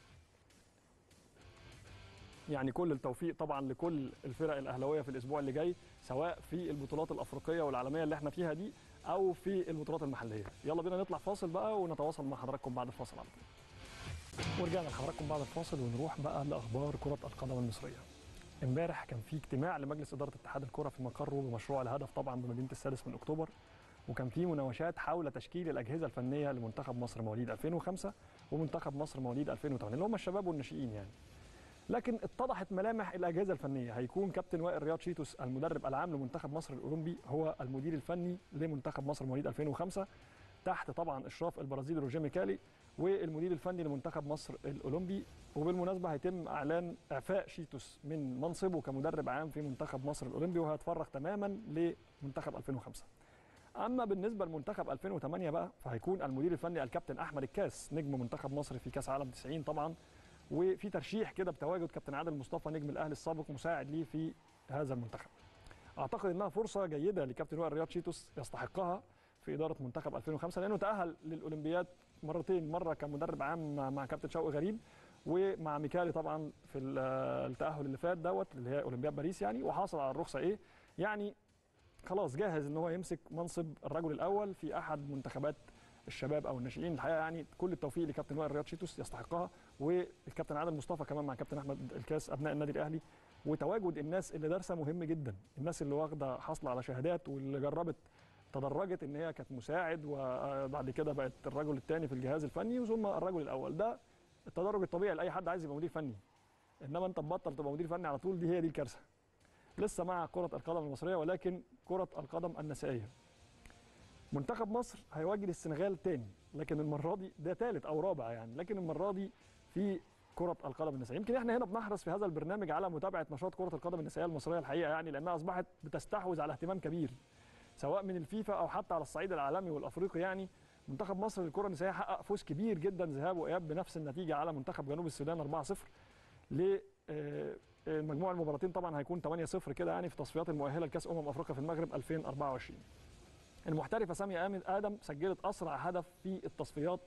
يعني كل التوفيق طبعا لكل الفرق الاهلاويه في الاسبوع اللي جاي سواء في البطولات الافريقيه والعالميه اللي احنا فيها دي او في البطولات المحليه يلا بينا نطلع فاصل بقى ونتواصل مع حضراتكم بعد الفاصل على طول ورجعنا لحضراتكم بعد الفاصل ونروح بقى لاخبار كره القدم المصريه امبارح كان في اجتماع لمجلس اداره اتحاد الكره في مقره بمشروع الهدف طبعا بمدينه السادس من اكتوبر وكان في مناوشات حول تشكيل الاجهزه الفنيه لمنتخب مصر مواليد 2005 ومنتخب مصر مواليد 2008 اللي هم الشباب والناشئين يعني لكن اتضحت ملامح الاجهزه الفنيه هيكون كابتن وائل رياض شيتوس المدرب العام لمنتخب مصر الاولمبي هو المدير الفني لمنتخب مصر مواليد 2005 تحت طبعا اشراف البرازيلي روجيه ميكالي والمدير الفني لمنتخب مصر الاولمبي وبالمناسبه هيتم اعلان اعفاء شيتوس من منصبه كمدرب عام في منتخب مصر الاولمبي وهيتفرغ تماما لمنتخب 2005 اما بالنسبه لمنتخب 2008 بقى فهيكون المدير الفني الكابتن احمد الكاس نجم منتخب مصر في كاس عالم 90 طبعا وفي ترشيح كده بتواجد كابتن عادل مصطفى نجم الاهلي السابق مساعد ليه في هذا المنتخب اعتقد انها فرصه جيده لكابتن وائل رياض شيتوس يستحقها في اداره منتخب 2005 لانه تاهل للاولمبياد مرتين مره كمدرب عام مع- مع كابتن شوقي غريب ومع ميكالي طبعا في ال- التاهل اللي فات دوت اللي هي اولمبياد باريس يعني وحاصل على الرخصه ايه يعني خلاص جاهز ان هو يمسك منصب الرجل الاول في احد منتخبات الشباب او الناشئين الحقيقه يعني كل التوفيق لكابتن وائل رياض شيتوس يستحقها والكابتن عادل مصطفى كمان مع كابتن احمد الكاس ابناء النادي الاهلي وتواجد الناس اللي دارسه مهم جدا الناس اللي واخده حاصله على شهادات واللي جربت تدرجت ان هي كانت مساعد وبعد كده بقت الرجل الثاني في الجهاز الفني ثم الرجل الاول ده التدرج الطبيعي لاي حد عايز يبقى مدير فني انما انت تبطل تبقى مدير فني على طول دي هي دي الكارثه لسه مع كره القدم المصريه ولكن كره القدم النسائيه منتخب مصر هيواجه السنغال تاني لكن المره دي ده ثالث او رابع يعني لكن المره دي في كره القدم النسائيه يمكن احنا هنا بنحرص في هذا البرنامج على متابعه نشاط كره القدم النسائيه المصريه الحقيقه يعني لانها اصبحت بتستحوذ على اهتمام كبير سواء من الفيفا او حتى على الصعيد العالمي والافريقي يعني منتخب مصر للكره النسائيه حقق فوز كبير جدا ذهاب واياب بنفس النتيجه على منتخب جنوب السودان 4-0 ل آه، آه، مجموع المباراتين طبعا هيكون 8-0 كده يعني في تصفيات المؤهله لكاس امم افريقيا في المغرب 2024 المحترفه ساميه آمن ادم سجلت اسرع هدف في التصفيات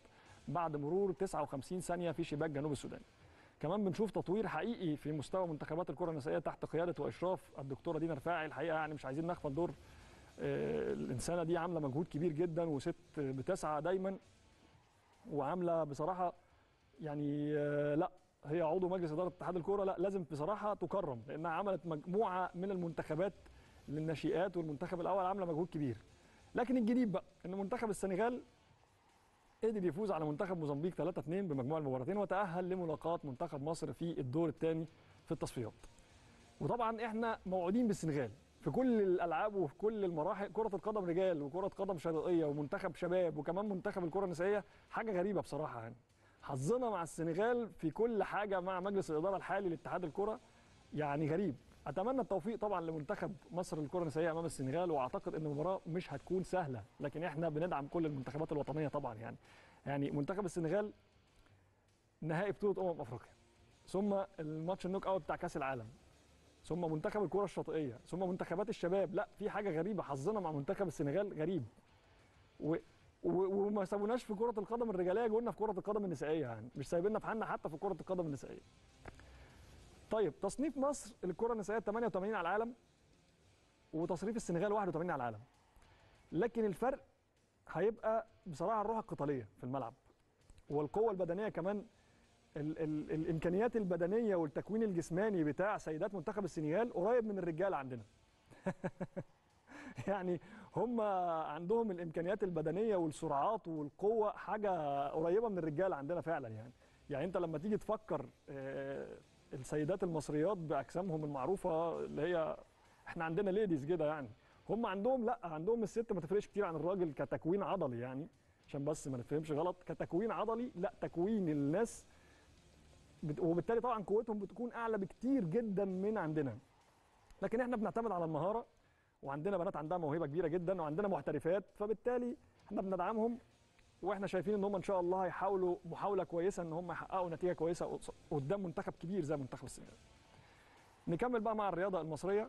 بعد مرور 59 ثانيه في شباك جنوب السودان كمان بنشوف تطوير حقيقي في مستوى منتخبات الكره النسائيه تحت قياده واشراف الدكتوره دينا رفاعي الحقيقه يعني مش عايزين نغفل دور آه، الانسانه دي عامله مجهود كبير جدا وست بتسعى دايما وعامله بصراحه يعني آه، لا هي عضو مجلس اداره اتحاد الكوره لا لازم بصراحه تكرم لانها عملت مجموعه من المنتخبات للناشئات والمنتخب الاول عامله مجهود كبير لكن الجديد بقى ان منتخب السنغال قدر يفوز على منتخب موزمبيق 3-2 بمجموع المباراتين وتاهل لملاقاه منتخب مصر في الدور الثاني في التصفيات وطبعا احنا موعودين بالسنغال في كل الالعاب وفي كل المراحل كره القدم رجال وكره قدم شاطئيه ومنتخب شباب وكمان منتخب الكره النسائيه حاجه غريبه بصراحه يعني حظنا مع السنغال في كل حاجه مع مجلس الاداره الحالي لاتحاد الكره يعني غريب اتمنى التوفيق طبعا لمنتخب مصر للكره النسائيه امام السنغال واعتقد ان المباراه مش هتكون سهله لكن احنا بندعم كل المنتخبات الوطنيه طبعا يعني يعني منتخب السنغال نهائي بطوله امم افريقيا ثم الماتش النوك اوت بتاع كاس العالم ثم منتخب الكره الشاطئيه ثم منتخبات الشباب لا في حاجه غريبه حظنا مع منتخب السنغال غريب و و- وما سابوناش في كره القدم الرجاليه جولنا في كره القدم النسائيه يعني مش سايبيننا في حالنا حتى في كره القدم النسائيه طيب تصنيف مصر للكره النسائيه 88 على العالم وتصنيف السنغال 81 على العالم لكن الفرق هيبقى بصراحه الروح القتاليه في الملعب والقوه البدنيه كمان ال ال الامكانيات البدنيه والتكوين الجسماني بتاع سيدات منتخب السنغال قريب من الرجال عندنا يعني هم عندهم الامكانيات البدنيه والسرعات والقوه حاجه قريبه من الرجال عندنا فعلا يعني يعني انت لما تيجي تفكر آه، السيدات المصريات باجسامهم المعروفه اللي هي احنا عندنا ليديز كده يعني هم عندهم لا عندهم الست ما تفرقش كتير عن الراجل كتكوين عضلي يعني عشان بس ما نفهمش غلط كتكوين عضلي لا تكوين الناس بت- وبالتالي طبعا قوتهم بتكون اعلى بكتير جدا من عندنا لكن احنا بنعتمد على المهاره وعندنا بنات عندها موهبه كبيره جدا وعندنا محترفات فبالتالي احنا بندعمهم واحنا شايفين ان هم ان شاء الله هيحاولوا محاوله كويسه ان هم يحققوا نتيجه كويسه قص- قدام منتخب كبير زي منتخب السنغال. نكمل بقى مع الرياضه المصريه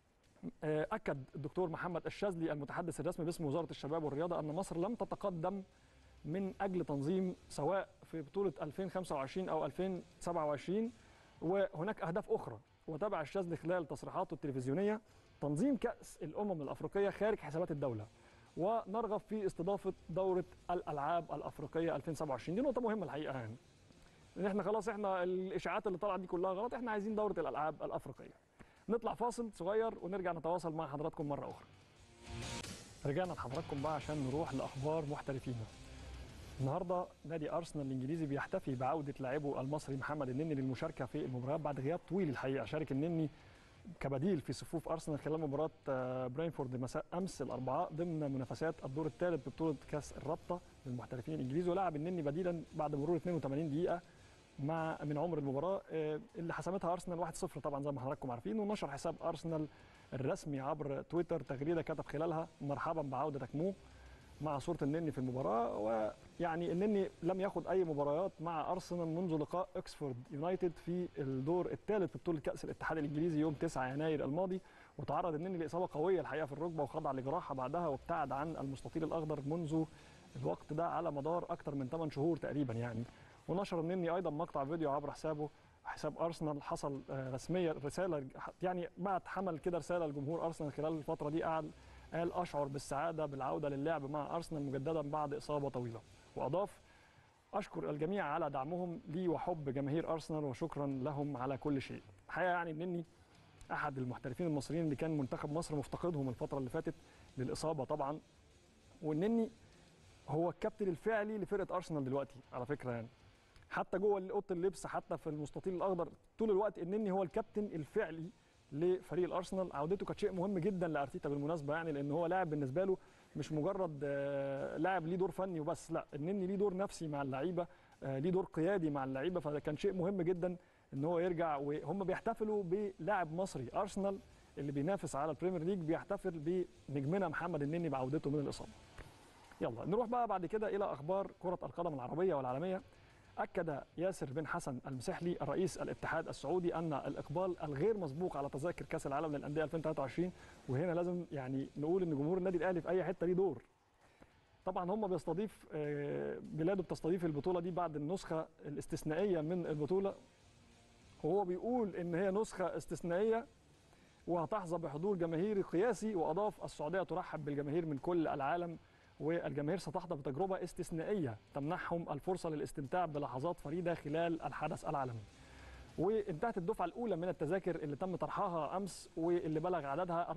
آه، اكد الدكتور محمد الشاذلي المتحدث الرسمي باسم وزاره الشباب والرياضه ان مصر لم تتقدم من اجل تنظيم سواء في بطوله 2025 او 2027 وهناك اهداف اخرى وتابع الشاذلي خلال تصريحاته التلفزيونيه تنظيم كاس الامم الافريقيه خارج حسابات الدوله ونرغب في استضافه دوره الالعاب الافريقيه 2027 دي نقطه مهمه الحقيقه يعني ان احنا خلاص احنا الاشاعات اللي طالعه دي كلها غلط احنا عايزين دوره الالعاب الافريقيه نطلع فاصل صغير ونرجع نتواصل مع حضراتكم مره اخرى رجعنا لحضراتكم بقى عشان نروح لاخبار محترفينا النهارده نادي ارسنال الانجليزي بيحتفي بعوده لاعبه المصري محمد النني للمشاركه في المباريات بعد غياب طويل الحقيقه شارك النني كبديل في صفوف ارسنال خلال مباراه آه، برينفورد مساء امس الاربعاء ضمن منافسات الدور الثالث ببطوله كاس الرابطه للمحترفين الانجليزي ولعب النني بديلا بعد مرور 82 دقيقه مع من عمر المباراه آه، اللي حسمتها ارسنال 1-0 طبعا زي ما حضراتكم عارفين ونشر حساب ارسنال الرسمي عبر تويتر تغريده كتب خلالها مرحبا بعودتك مو مع صوره النني في المباراه ويعني النني لم ياخد اي مباريات مع ارسنال منذ لقاء اوكسفورد يونايتد في الدور الثالث في بطوله كاس الاتحاد الانجليزي يوم 9 يناير الماضي وتعرض النني لاصابه قويه الحقيقه في الركبه وخضع لجراحه بعدها وابتعد عن المستطيل الاخضر منذ الوقت ده على مدار اكثر من 8 شهور تقريبا يعني ونشر النني ايضا مقطع فيديو عبر حسابه حساب ارسنال حصل آه، رسميا رساله يعني بعت حمل كده رساله لجمهور ارسنال خلال الفتره دي قعد قال اشعر بالسعاده بالعوده للعب مع ارسنال مجددا بعد اصابه طويله واضاف اشكر الجميع على دعمهم لي وحب جماهير ارسنال وشكرا لهم على كل شيء الحقيقه يعني انني احد المحترفين المصريين اللي كان منتخب مصر مفتقدهم الفتره اللي فاتت للاصابه طبعا وانني هو الكابتن الفعلي لفرقه ارسنال دلوقتي على فكره يعني حتى جوه اوضه اللبس حتى في المستطيل الاخضر طول الوقت انني هو الكابتن الفعلي لفريق الارسنال عودته كانت شيء مهم جدا لارتيتا بالمناسبه يعني لان هو لاعب بالنسبه له مش مجرد آه، لاعب ليه دور فني وبس لا النني ليه دور نفسي مع اللعيبه آه، ليه دور قيادي مع اللعيبه فكان شيء مهم جدا ان هو يرجع وهم بيحتفلوا بلاعب مصري ارسنال اللي بينافس على البريمير ليج بيحتفل بنجمنا محمد النني بعودته من الاصابه يلا نروح بقى بعد كده الى اخبار كره القدم العربيه والعالميه أكد ياسر بن حسن المسحلي الرئيس الاتحاد السعودي أن الإقبال الغير مسبوق على تذاكر كأس العالم للأندية 2023 وهنا لازم يعني نقول إن جمهور النادي الأهلي في أي حتة ليه دور. طبعا هم بيستضيف آه، بلاده بتستضيف البطوله دي بعد النسخه الاستثنائيه من البطوله وهو بيقول ان هي نسخه استثنائيه وهتحظى بحضور جماهيري قياسي واضاف السعوديه ترحب بالجماهير من كل العالم والجماهير ستحظى بتجربه استثنائيه تمنحهم الفرصه للاستمتاع بلحظات فريده خلال الحدث العالمي. وانتهت الدفعه الاولى من التذاكر اللي تم طرحها امس واللي بلغ عددها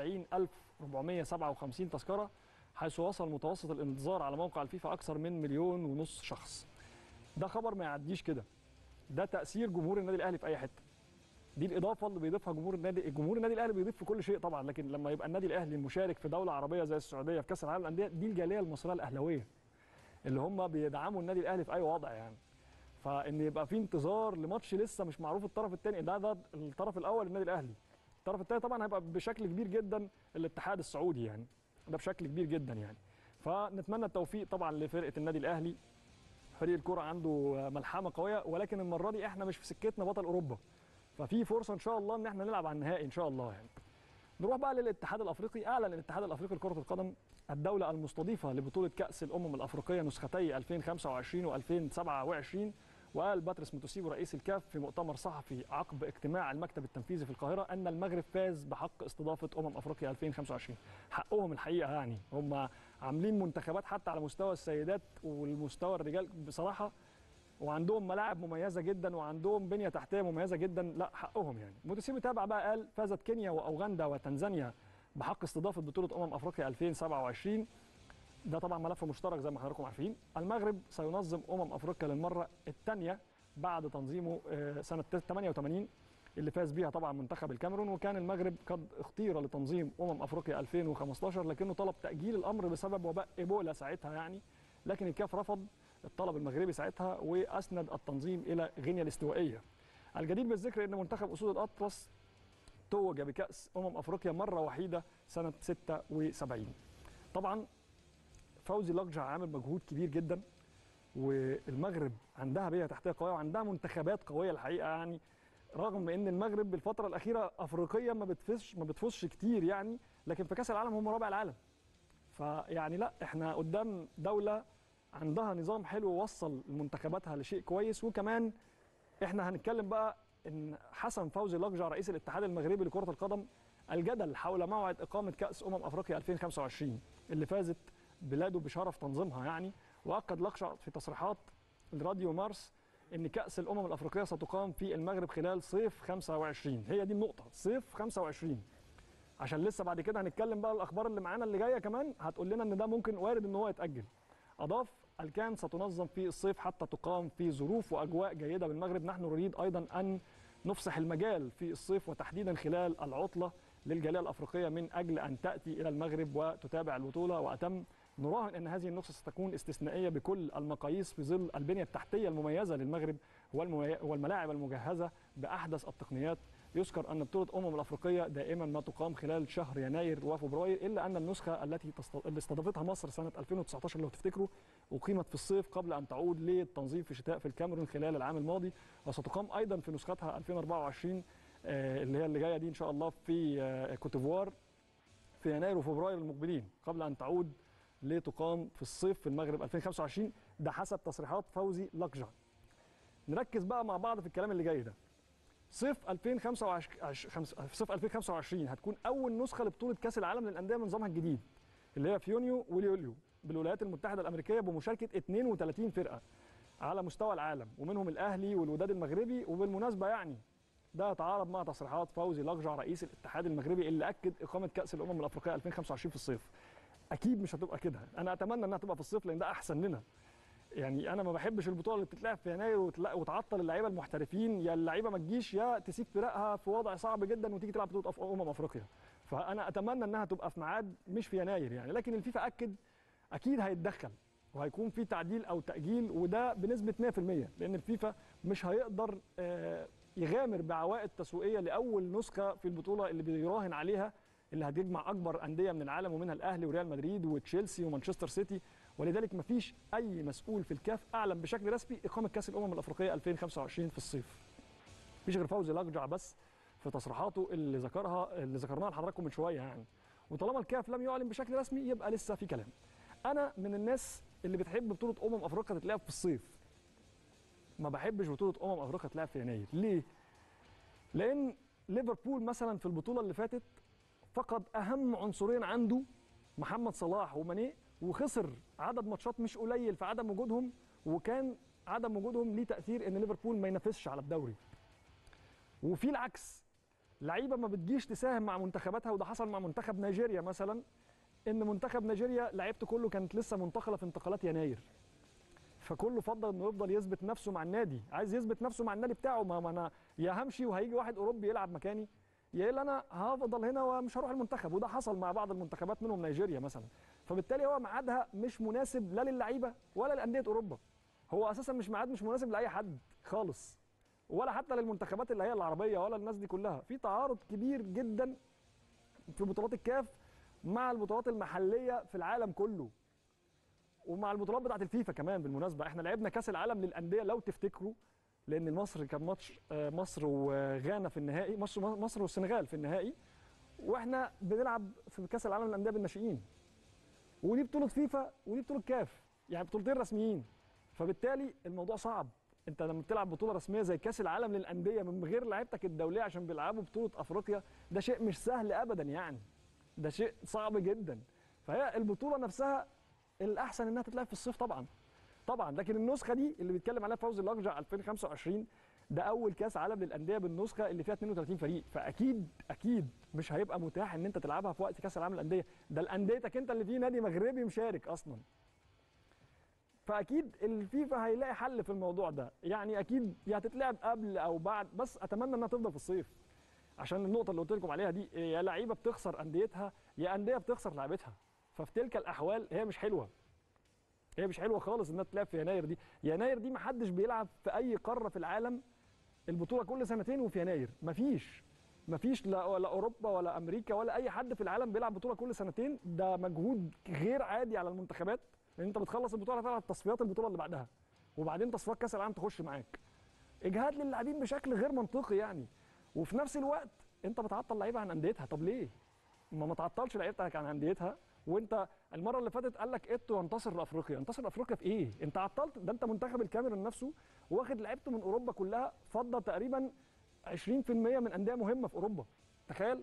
44457 تذكره حيث وصل متوسط الانتظار على موقع الفيفا اكثر من مليون ونص شخص. ده خبر ما يعديش كده. ده تاثير جمهور النادي الاهلي في اي حته. دي الاضافه اللي بيضيفها جمهور النادي الجمهور النادي الاهلي بيضيف في كل شيء طبعا لكن لما يبقى النادي الاهلي مشارك في دوله عربيه زي السعوديه في كاس العالم للانديه دي الجاليه المصريه الاهلاويه اللي هم بيدعموا النادي الاهلي في اي وضع يعني فان يبقى في انتظار لماتش لسه مش معروف الطرف الثاني ده ده الطرف الاول النادي الاهلي الطرف الثاني طبعا هيبقى بشكل كبير جدا الاتحاد السعودي يعني ده بشكل كبير جدا يعني فنتمنى التوفيق طبعا لفرقه النادي الاهلي فريق الكره عنده ملحمه قويه ولكن المره دي احنا مش في سكتنا بطل اوروبا ففي فرصه ان شاء الله ان احنا نلعب على النهائي ان شاء الله يعني نروح بقى للاتحاد الافريقي اعلن الاتحاد الافريقي لكره القدم الدوله المستضيفه لبطوله كاس الامم الافريقيه نسختي 2025 و2027 وقال باتريس متوسيبو رئيس الكاف في مؤتمر صحفي عقب اجتماع المكتب التنفيذي في القاهره ان المغرب فاز بحق استضافه امم افريقيا 2025 حقهم الحقيقه يعني هم عاملين منتخبات حتى على مستوى السيدات والمستوى الرجال بصراحه وعندهم ملاعب مميزه جدا وعندهم بنيه تحتيه مميزه جدا لا حقهم يعني متسيبي تابع بقى قال فازت كينيا واوغندا وتنزانيا بحق استضافه بطوله امم افريقيا 2027 ده طبعا ملف مشترك زي ما حضراتكم عارفين المغرب سينظم امم افريقيا للمره الثانيه بعد تنظيمه آه، سنه 88 اللي فاز بيها طبعا منتخب الكاميرون وكان المغرب قد اختير لتنظيم امم افريقيا 2015 لكنه طلب تاجيل الامر بسبب وباء ايبولا ساعتها يعني لكن الكاف رفض الطلب المغربي ساعتها واسند التنظيم الى غينيا الاستوائيه. الجدير بالذكر ان منتخب اسود الاطلس توج بكاس امم افريقيا مره وحيده سنه 76. طبعا فوزي لقجع عامل مجهود كبير جدا والمغرب عندها بيئه تحتيه قويه وعندها منتخبات قويه الحقيقه يعني رغم ان المغرب بالفتره الاخيره افريقيا ما بتفزش ما بتفوزش كتير يعني لكن في كاس العالم هم رابع العالم. فيعني لا احنا قدام دوله عندها نظام حلو وصل منتخباتها لشيء كويس وكمان احنا هنتكلم بقى ان حسن فوزي لقجع رئيس الاتحاد المغربي لكره القدم الجدل حول موعد اقامه كاس امم افريقيا 2025 اللي فازت بلاده بشرف تنظيمها يعني واكد لقجع في تصريحات لراديو مارس ان كاس الامم الافريقيه ستقام في المغرب خلال صيف 25 هي دي النقطه صيف 25 عشان لسه بعد كده هنتكلم بقى الاخبار اللي معانا اللي جايه كمان هتقول لنا ان ده ممكن وارد ان هو يتاجل اضاف الكان ستنظم في الصيف حتى تقام في ظروف واجواء جيده بالمغرب نحن نريد ايضا ان نفسح المجال في الصيف وتحديدا خلال العطله للجاليه الافريقيه من اجل ان تاتي الى المغرب وتتابع البطوله واتم نراهن ان هذه النسخه ستكون استثنائيه بكل المقاييس في ظل البنيه التحتيه المميزه للمغرب والمي- والملاعب المجهزه باحدث التقنيات يذكر ان بطوله امم الافريقيه دائما ما تقام خلال شهر يناير وفبراير الا ان النسخه التي تست- اللي استضافتها مصر سنه 2019 لو تفتكروا اقيمت في الصيف قبل ان تعود للتنظيم في الشتاء في الكاميرون خلال العام الماضي وستقام ايضا في نسختها 2024 آه، اللي هي اللي جايه دي ان شاء الله في آه، كوتيفوار في يناير وفبراير المقبلين قبل ان تعود لتقام في الصيف في المغرب 2025 ده حسب تصريحات فوزي لقجع نركز بقى مع بعض في الكلام اللي جاي ده صيف 2025 خمس- في صيف 2025 هتكون اول نسخه لبطوله كاس العالم للانديه من نظامها الجديد اللي هي في يونيو ويوليو بالولايات المتحده الامريكيه بمشاركه 32 فرقه على مستوى العالم ومنهم الاهلي والوداد المغربي وبالمناسبه يعني ده يتعارض مع تصريحات فوزي لقجع رئيس الاتحاد المغربي اللي اكد اقامه كاس الامم الافريقيه 2025 في الصيف اكيد مش هتبقى كده انا اتمنى انها تبقى في الصيف لان ده احسن لنا يعني انا ما بحبش البطوله اللي بتتلعب في يناير وتلا- وتعطل اللعيبه المحترفين يا اللعيبه ما تجيش يا تسيب فرقها في وضع صعب جدا وتيجي تلعب بطوله أف- امم افريقيا فانا اتمنى انها تبقى في ميعاد مش في يناير يعني لكن الفيفا اكد اكيد هيتدخل وهيكون في تعديل او تاجيل وده بنسبه 100% لان الفيفا مش هيقدر آه، يغامر بعوائد تسويقيه لاول نسخه في البطوله اللي بيراهن عليها اللي هتجمع اكبر انديه من العالم ومنها الاهلي وريال مدريد وتشيلسي ومانشستر سيتي ولذلك مفيش اي مسؤول في الكاف اعلن بشكل رسمي اقامه كاس الامم الافريقيه 2025 في الصيف مفيش غير فوزي لقجع بس في تصريحاته اللي ذكرها اللي ذكرناها لحضراتكم من شويه يعني وطالما الكاف لم يعلن بشكل رسمي يبقى لسه في كلام انا من الناس اللي بتحب بطوله امم افريقيا تتلعب في الصيف ما بحبش بطوله امم افريقيا تتلعب في يناير ليه لان ليفربول مثلا في البطوله اللي فاتت فقد اهم عنصرين عنده محمد صلاح وماني وخسر عدد ماتشات مش قليل في عدم وجودهم وكان عدم وجودهم ليه تاثير ان ليفربول ما ينافسش على الدوري وفي العكس لعيبه ما بتجيش تساهم مع منتخباتها وده حصل مع منتخب نيجيريا مثلا ان منتخب نيجيريا لعيبته كله كانت لسه منتقله في انتقالات يناير فكله فضل انه يفضل يثبت نفسه مع النادي عايز يثبت نفسه مع النادي بتاعه ما ما انا يا همشي وهيجي واحد اوروبي يلعب مكاني يا الا انا هفضل هنا ومش هروح المنتخب وده حصل مع بعض المنتخبات منهم نيجيريا مثلا فبالتالي هو ميعادها مش مناسب لا للعيبه ولا لانديه اوروبا هو اساسا مش ميعاد مش مناسب لاي حد خالص ولا حتى للمنتخبات اللي هي العربيه ولا الناس دي كلها في تعارض كبير جدا في بطولات الكاف مع البطولات المحليه في العالم كله ومع البطولات بتاعه الفيفا كمان بالمناسبه احنا لعبنا كاس العالم للانديه لو تفتكروا لان مصر كان ماتش آه، مصر وغانا في النهائي مصر مصر والسنغال في النهائي واحنا بنلعب في كاس العالم للانديه بالناشئين ودي بطوله فيفا ودي بطوله كاف يعني بطولتين رسميين فبالتالي الموضوع صعب انت لما بتلعب بطوله رسميه زي كاس العالم للانديه من غير لعيبتك الدوليه عشان بيلعبوا بطوله افريقيا ده شيء مش سهل ابدا يعني ده شيء صعب جدا فهي البطوله نفسها الاحسن انها تتلعب في الصيف طبعا طبعا لكن النسخه دي اللي بيتكلم عليها فوزي الاقجع 2025 ده اول كاس عالم للانديه بالنسخه اللي فيها 32 فريق فاكيد اكيد مش هيبقى متاح ان انت تلعبها في وقت كاس العالم للانديه ده الانديتك انت اللي فيه نادي مغربي مشارك اصلا فاكيد الفيفا هيلاقي حل في الموضوع ده يعني اكيد يا هتتلعب قبل او بعد بس اتمنى انها تفضل في الصيف عشان النقطه اللي قلت لكم عليها دي يا لعيبه بتخسر انديتها يا انديه بتخسر لعيبتها ففي تلك الاحوال هي مش حلوه هي مش حلوه خالص انها تلعب في يناير دي يناير دي محدش بيلعب في اي قاره في العالم البطوله كل سنتين وفي يناير مفيش مفيش لا ولا اوروبا ولا امريكا ولا اي حد في العالم بيلعب بطوله كل سنتين ده مجهود غير عادي على المنتخبات لان انت بتخلص البطوله تلعب تصفيات البطوله اللي بعدها وبعدين تصفيات كاس العالم تخش معاك اجهاد للاعبين بشكل غير منطقي يعني وفي نفس الوقت انت بتعطل لعيبه عن انديتها طب ليه ما ما تعطلش لعيبتك عن انديتها وانت المره اللي فاتت قال لك ايتو ينتصر لافريقيا ينتصر لافريقيا في ايه انت عطلت ده انت منتخب الكاميرون نفسه واخد لعيبته من اوروبا كلها فضى تقريبا 20% من انديه مهمه في اوروبا تخيل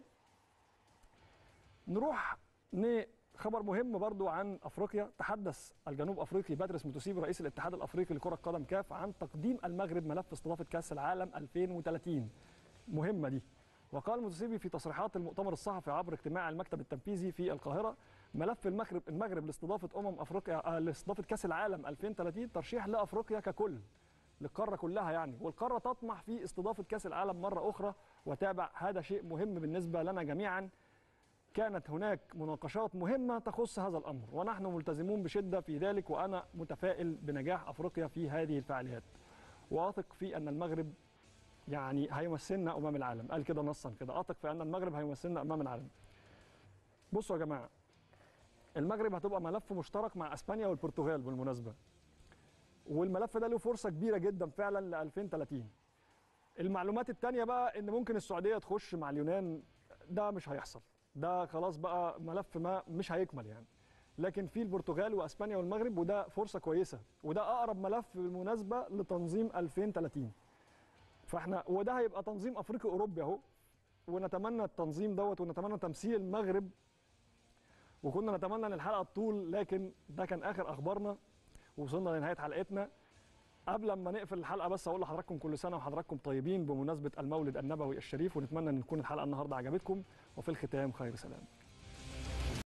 نروح خبر مهم برضو عن افريقيا تحدث الجنوب افريقي باتريس متوسيبي رئيس الاتحاد الافريقي لكره القدم كاف عن تقديم المغرب ملف استضافه كاس العالم 2030 مهمه دي وقال متوسيبي في تصريحات المؤتمر الصحفي عبر اجتماع المكتب التنفيذي في القاهره ملف المغرب المغرب لاستضافه امم افريقيا آه، لاستضافه كاس العالم 2030 ترشيح لافريقيا ككل للقاره كلها يعني والقاره تطمح في استضافه كاس العالم مره اخرى وتابع هذا شيء مهم بالنسبه لنا جميعا كانت هناك مناقشات مهمه تخص هذا الامر ونحن ملتزمون بشده في ذلك وانا متفائل بنجاح افريقيا في هذه الفعاليات واثق في ان المغرب يعني هيمثلنا امام العالم قال كده نصا كده اثق في ان المغرب هيمثلنا امام العالم بصوا يا جماعه المغرب هتبقى ملف مشترك مع اسبانيا والبرتغال بالمناسبه والملف ده له فرصه كبيره جدا فعلا ل 2030 المعلومات الثانيه بقى ان ممكن السعوديه تخش مع اليونان ده مش هيحصل ده خلاص بقى ملف ما مش هيكمل يعني لكن في البرتغال واسبانيا والمغرب وده فرصه كويسه وده اقرب ملف بالمناسبه لتنظيم 2030 فاحنا وده هيبقى تنظيم افريقي اوروبي اهو ونتمنى التنظيم دوت ونتمنى تمثيل المغرب وكنا نتمنى ان الحلقه تطول لكن ده كان اخر اخبارنا وصلنا لنهايه حلقتنا قبل ما نقفل الحلقه بس اقول لحضراتكم كل سنه وحضراتكم طيبين بمناسبه المولد النبوي الشريف ونتمنى ان تكون الحلقه النهارده عجبتكم وفي الختام خير سلام